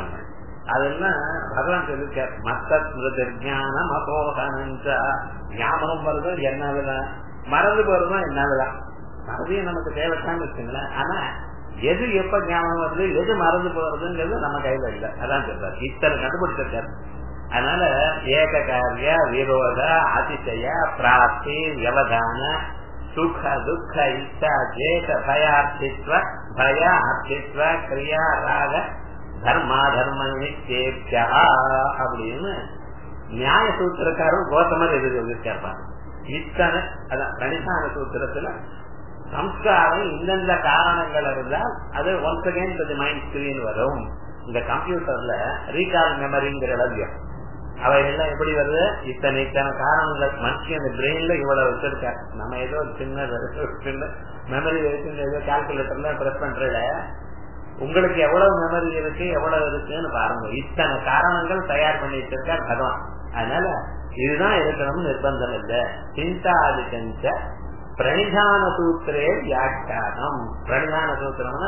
Speaker 1: அதெல்லாம் பகவான் சொல்லிருக்கார் மத்த ஸ்மிருதிஞானம் அபோகனஞ்சா ஞாபகம் வருது என்னாலதான் மறந்து போறதும் என்னாலதான் மறதியும் நமக்கு தேவைத்தான் வச்சுங்களேன் ஆனா எது எப்ப ஞாபகம் வருது எது மறந்து போறதுங்கிறது நம்ம கையில இல்ல அதான் சொல்றாரு இத்தனை கண்டுபிடிச்சிருக்காரு அதனால ஏக காரிய விரோத அதிசய பிராப்தி வியவதான சுக துக்க இச்சா ஜேத பயார்த்தித்வ பய அர்த்தித்வ கிரியா ராக தர்மா தர்ம நிச்சேபியா அப்படின்னு நியாய சூத்திரக்காரர் கோத்தமர் எது சொல்லிருக்காரு இத்தனை அதான் கணிசான சூத்திரத்துல சம்ஸ்காரம் இந்தந்த காரணங்கள் இருந்தால் அது once again the mind screen வரும் இந்த கம்ப்யூட்டர்ல ரீகால் மெமரிங்கிற லட்சியம் அவை எல்லாம் எப்படி வருது இத்தனை இத்தனை காரணங்கள் மனுஷன் அந்த பிரெயின்ல இவ்வளவு வச்சிருக்காரு நம்ம ஏதோ சின்ன சின்ன மெமரி வச்சு ஏதோ கால்குலேட்டர்ல பிரஸ் பண்றத உங்களுக்கு எவ்வளவு மெமரி இருக்கு எவ்வளவு இருக்குன்னு பாருங்க இத்தனை காரணங்கள் தயார் பண்ணி வச்சிருக்கார் பகவான் அதனால இதுதான் இருக்கணும்னு நிர்பந்தம் இல்லை சிந்தாதிகஞ்ச பிரணிதான சூத்திரே வியாக்கியானம் பிரணிதான சூத்திரம்னா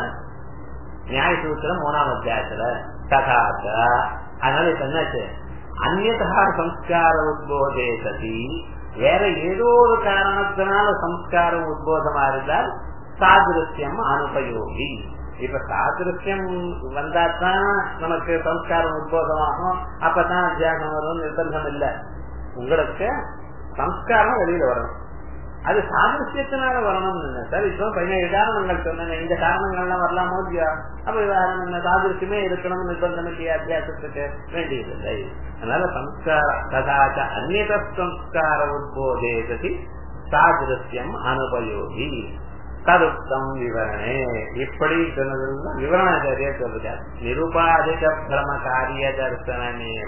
Speaker 1: நியாய சூத்திரம் மூணாம் அத்தியாயத்துல தகாச்ச அதனால இப்ப என்னாச்சு அந்நதா சம்ஸ்கார உத்போதே சதி வேற ஏதோ ஒரு காரணத்தினால சம்ஸ்காரம் உத்போதமா இருந்தால் சாதிருத்தியம் அனுபயோகி இப்ப சாதிருத்தியம் வந்தாதான் நமக்கு சம்ஸ்காரம் உத்போதமாகும் அப்பதான் அத்தியாசம் வரும் நிர்பந்தம் இல்ல உங்களுக்கு சம்ஸ்காரம் வெளியில வரணும் அது சாதிருத்தியத்தினால வரணும்னு சார் இப்போ பதினேழு காரணங்கள் சொன்னேன் இந்த காரணங்கள்லாம் வரலாமோ இல்லையா அப்ப என்ன சாதிருத்தியமே இருக்கணும் நிர்பந்தம் இல்லையா அத்தியாசத்துக்கு வேண்டியதில்லை அதனால சம்ஸ்கார கதாச்ச அந்நத சம்ஸ்கார உத்போதே சதி சாதிருத்தியம் அனுபயோகி தருத்தம் விவரணே இப்படி சொன்னதுதான் விவரணாச்சாரிய சொல்றார் நிருபாதிக பிரம காரிய தர்சனமேவ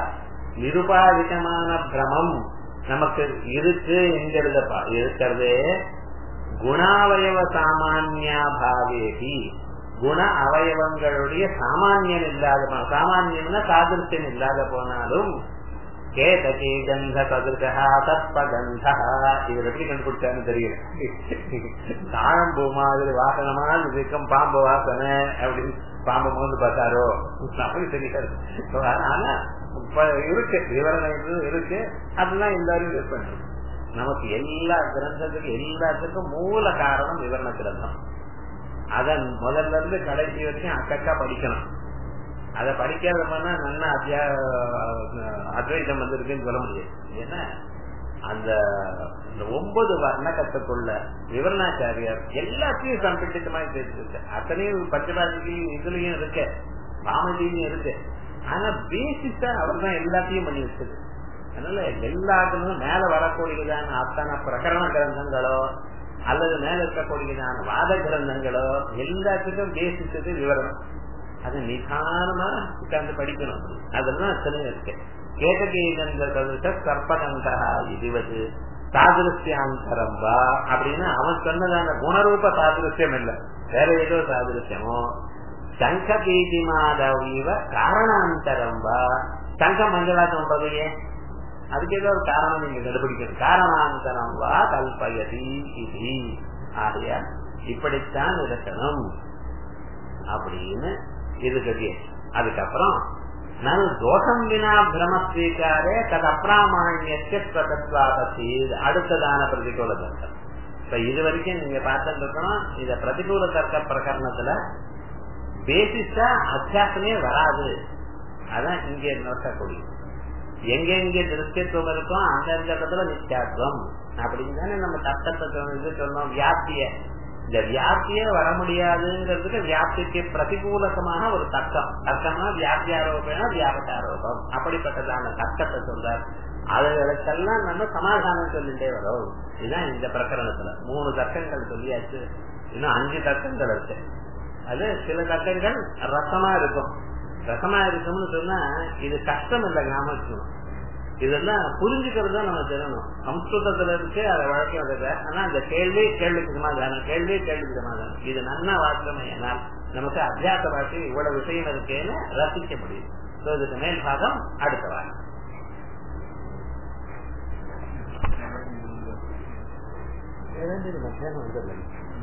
Speaker 1: நிருபாதிகமான பிரமம் நமக்கு இருக்கு என்கிறத இருக்கிறது குணாவயவ சாமானியா பாவேதி குண அவயவங்களுடைய சாமானியம் இல்லாத சாமானியம்னா சாதிருத்தியம் இல்லாத போனாலும் கேதகே கந்த சதுர்கா தத்பகந்தா இவர் எப்படி கண்டுபிடிச்சான்னு தெரியல தாழம்பூ மாதிரி வாசனமா இருக்கும் பாம்பு வாசனை அப்படின்னு பாம்பு மோந்து பார்த்தாரோ அப்படி தெரியாது ஆனா இருக்கு விவரணம் இருக்கு அதெல்லாம் எல்லாரும் யூஸ் பண்றோம் நமக்கு எல்லா கிரந்தத்துக்கும் எல்லாத்துக்கும் மூல காரணம் விவரண கிரந்தம் அதன் முதல்ல இருந்து கடைசி வரைக்கும் அக்கக்கா படிக்கணும் அதை படிக்காத பண்ணா நல்ல அத்தியா அத்வைதம் வந்திருக்குன்னு சொல்ல முடியாது ஏன்னா அந்த இந்த ஒன்பது வர்ணகத்துக்குள்ள விவரணாச்சாரியார் எல்லாத்தையும் சம்பிட்டமாய் தெரிஞ்சிருக்கு அத்தனையும் பஞ்சபாதிலையும் இதுலயும் இருக்கு பாமதியிலும் இருக்கு ஆனா பேசிஸா அவர் தான் எல்லாத்தையும் பண்ணி வச்சது அதனால எல்லாத்துக்கும் மேல வரக்கூடியதான அத்தனை பிரகரண கிரந்தங்களோ அல்லது மேல இருக்கக்கூடியதான வாத கிரந்தங்களோ எல்லாத்துக்கும் பேசிச்சது விவரம் அது நிதானமா உட்கார்ந்து படிக்கணும் அதெல்லாம் அத்தனை இருக்கு கேட்டகீதந்த சர்ப்பகந்தா இதுவது சாதிருஷ்யாந்தரம் வா அப்படின்னு அவன் சொன்னதான குணரூப சாதிருஷ்யம் இல்ல வேற ஏதோ சாதிருஷ்யமோ சங்க பீதிமாதவீவ காரணாந்தரம் வா சங்க மஞ்சளா சொல்றதையே அதுக்கு ஏதோ ஒரு காரணம் நீங்க கண்டுபிடிக்கணும் காரணாந்தரம் வா கல்பயதி இது ஆகையா இப்படித்தான் இருக்கணும் அப்படின்னு இதுக்கு அதுக்கப்புறம் நான் தோஷம் வினா பிரமஸ்வீகாரே தது அப்பிராமாண்யத்தி அடுத்ததான பிரதிகூல தர்க்கம் இப்ப இது வரைக்கும் நீங்க பார்த்துட்டு இருக்கணும் இத பிரதிகூல தர்க்க பிரகரணத்துல பேசிஸா அத்தியாசமே வராது அதான் இங்க நோக்கக்கூடிய எங்கெங்க திருஷ்யத்துவம் இருக்கோ அந்த இடத்துல நித்தியாத்துவம் அப்படின்னு தானே நம்ம தர்க்கத்தை இது சொன்னோம் வியாப்திய இந்த வியாப்தியே வர முடியாதுங்கிறதுக்கு வியாப்திக்கு பிரதிகூலகமாக ஒரு தர்க்கம் தர்க்கம்னா வியாப்தியாரோபம் வியாபத்தாரோபம் அப்படிப்பட்டதான தர்க்கத்தை சொல்றார் அதுகளுக்கெல்லாம் நம்ம சமாதானம் சொல்லிட்டே வரும் இதுதான் இந்த பிரகரணத்துல மூணு தர்க்கங்கள் சொல்லியாச்சு இன்னும் அஞ்சு தர்க்கங்கள் இருக்கு அது சில தர்க்கங்கள் ரசமா இருக்கும் ரசமா இருக்கும்னு சொன்னா இது கஷ்டம் இல்லை ஞாபகம் இதெல்லாம் புரிஞ்சுக்கிறது தான் நம்ம தெரியணும் சம்ஸ்கிருதத்துல இருக்கு அதை வழக்கம் ஆனா அந்த கேள்வி கேள்விக்கு சமாதானம் கேள்வி கேள்விக்கு சமாதானம் இது நன்னா வாக்கியமே ஏன்னால் நமக்கு அத்தியாச பாஷை இவ்வளவு விஷயம் இருக்கேன்னு ரசிக்க முடியும் இதுக்கு மேல் பாகம் அடுத்த வாரம் மத்தியானம் வந்துடல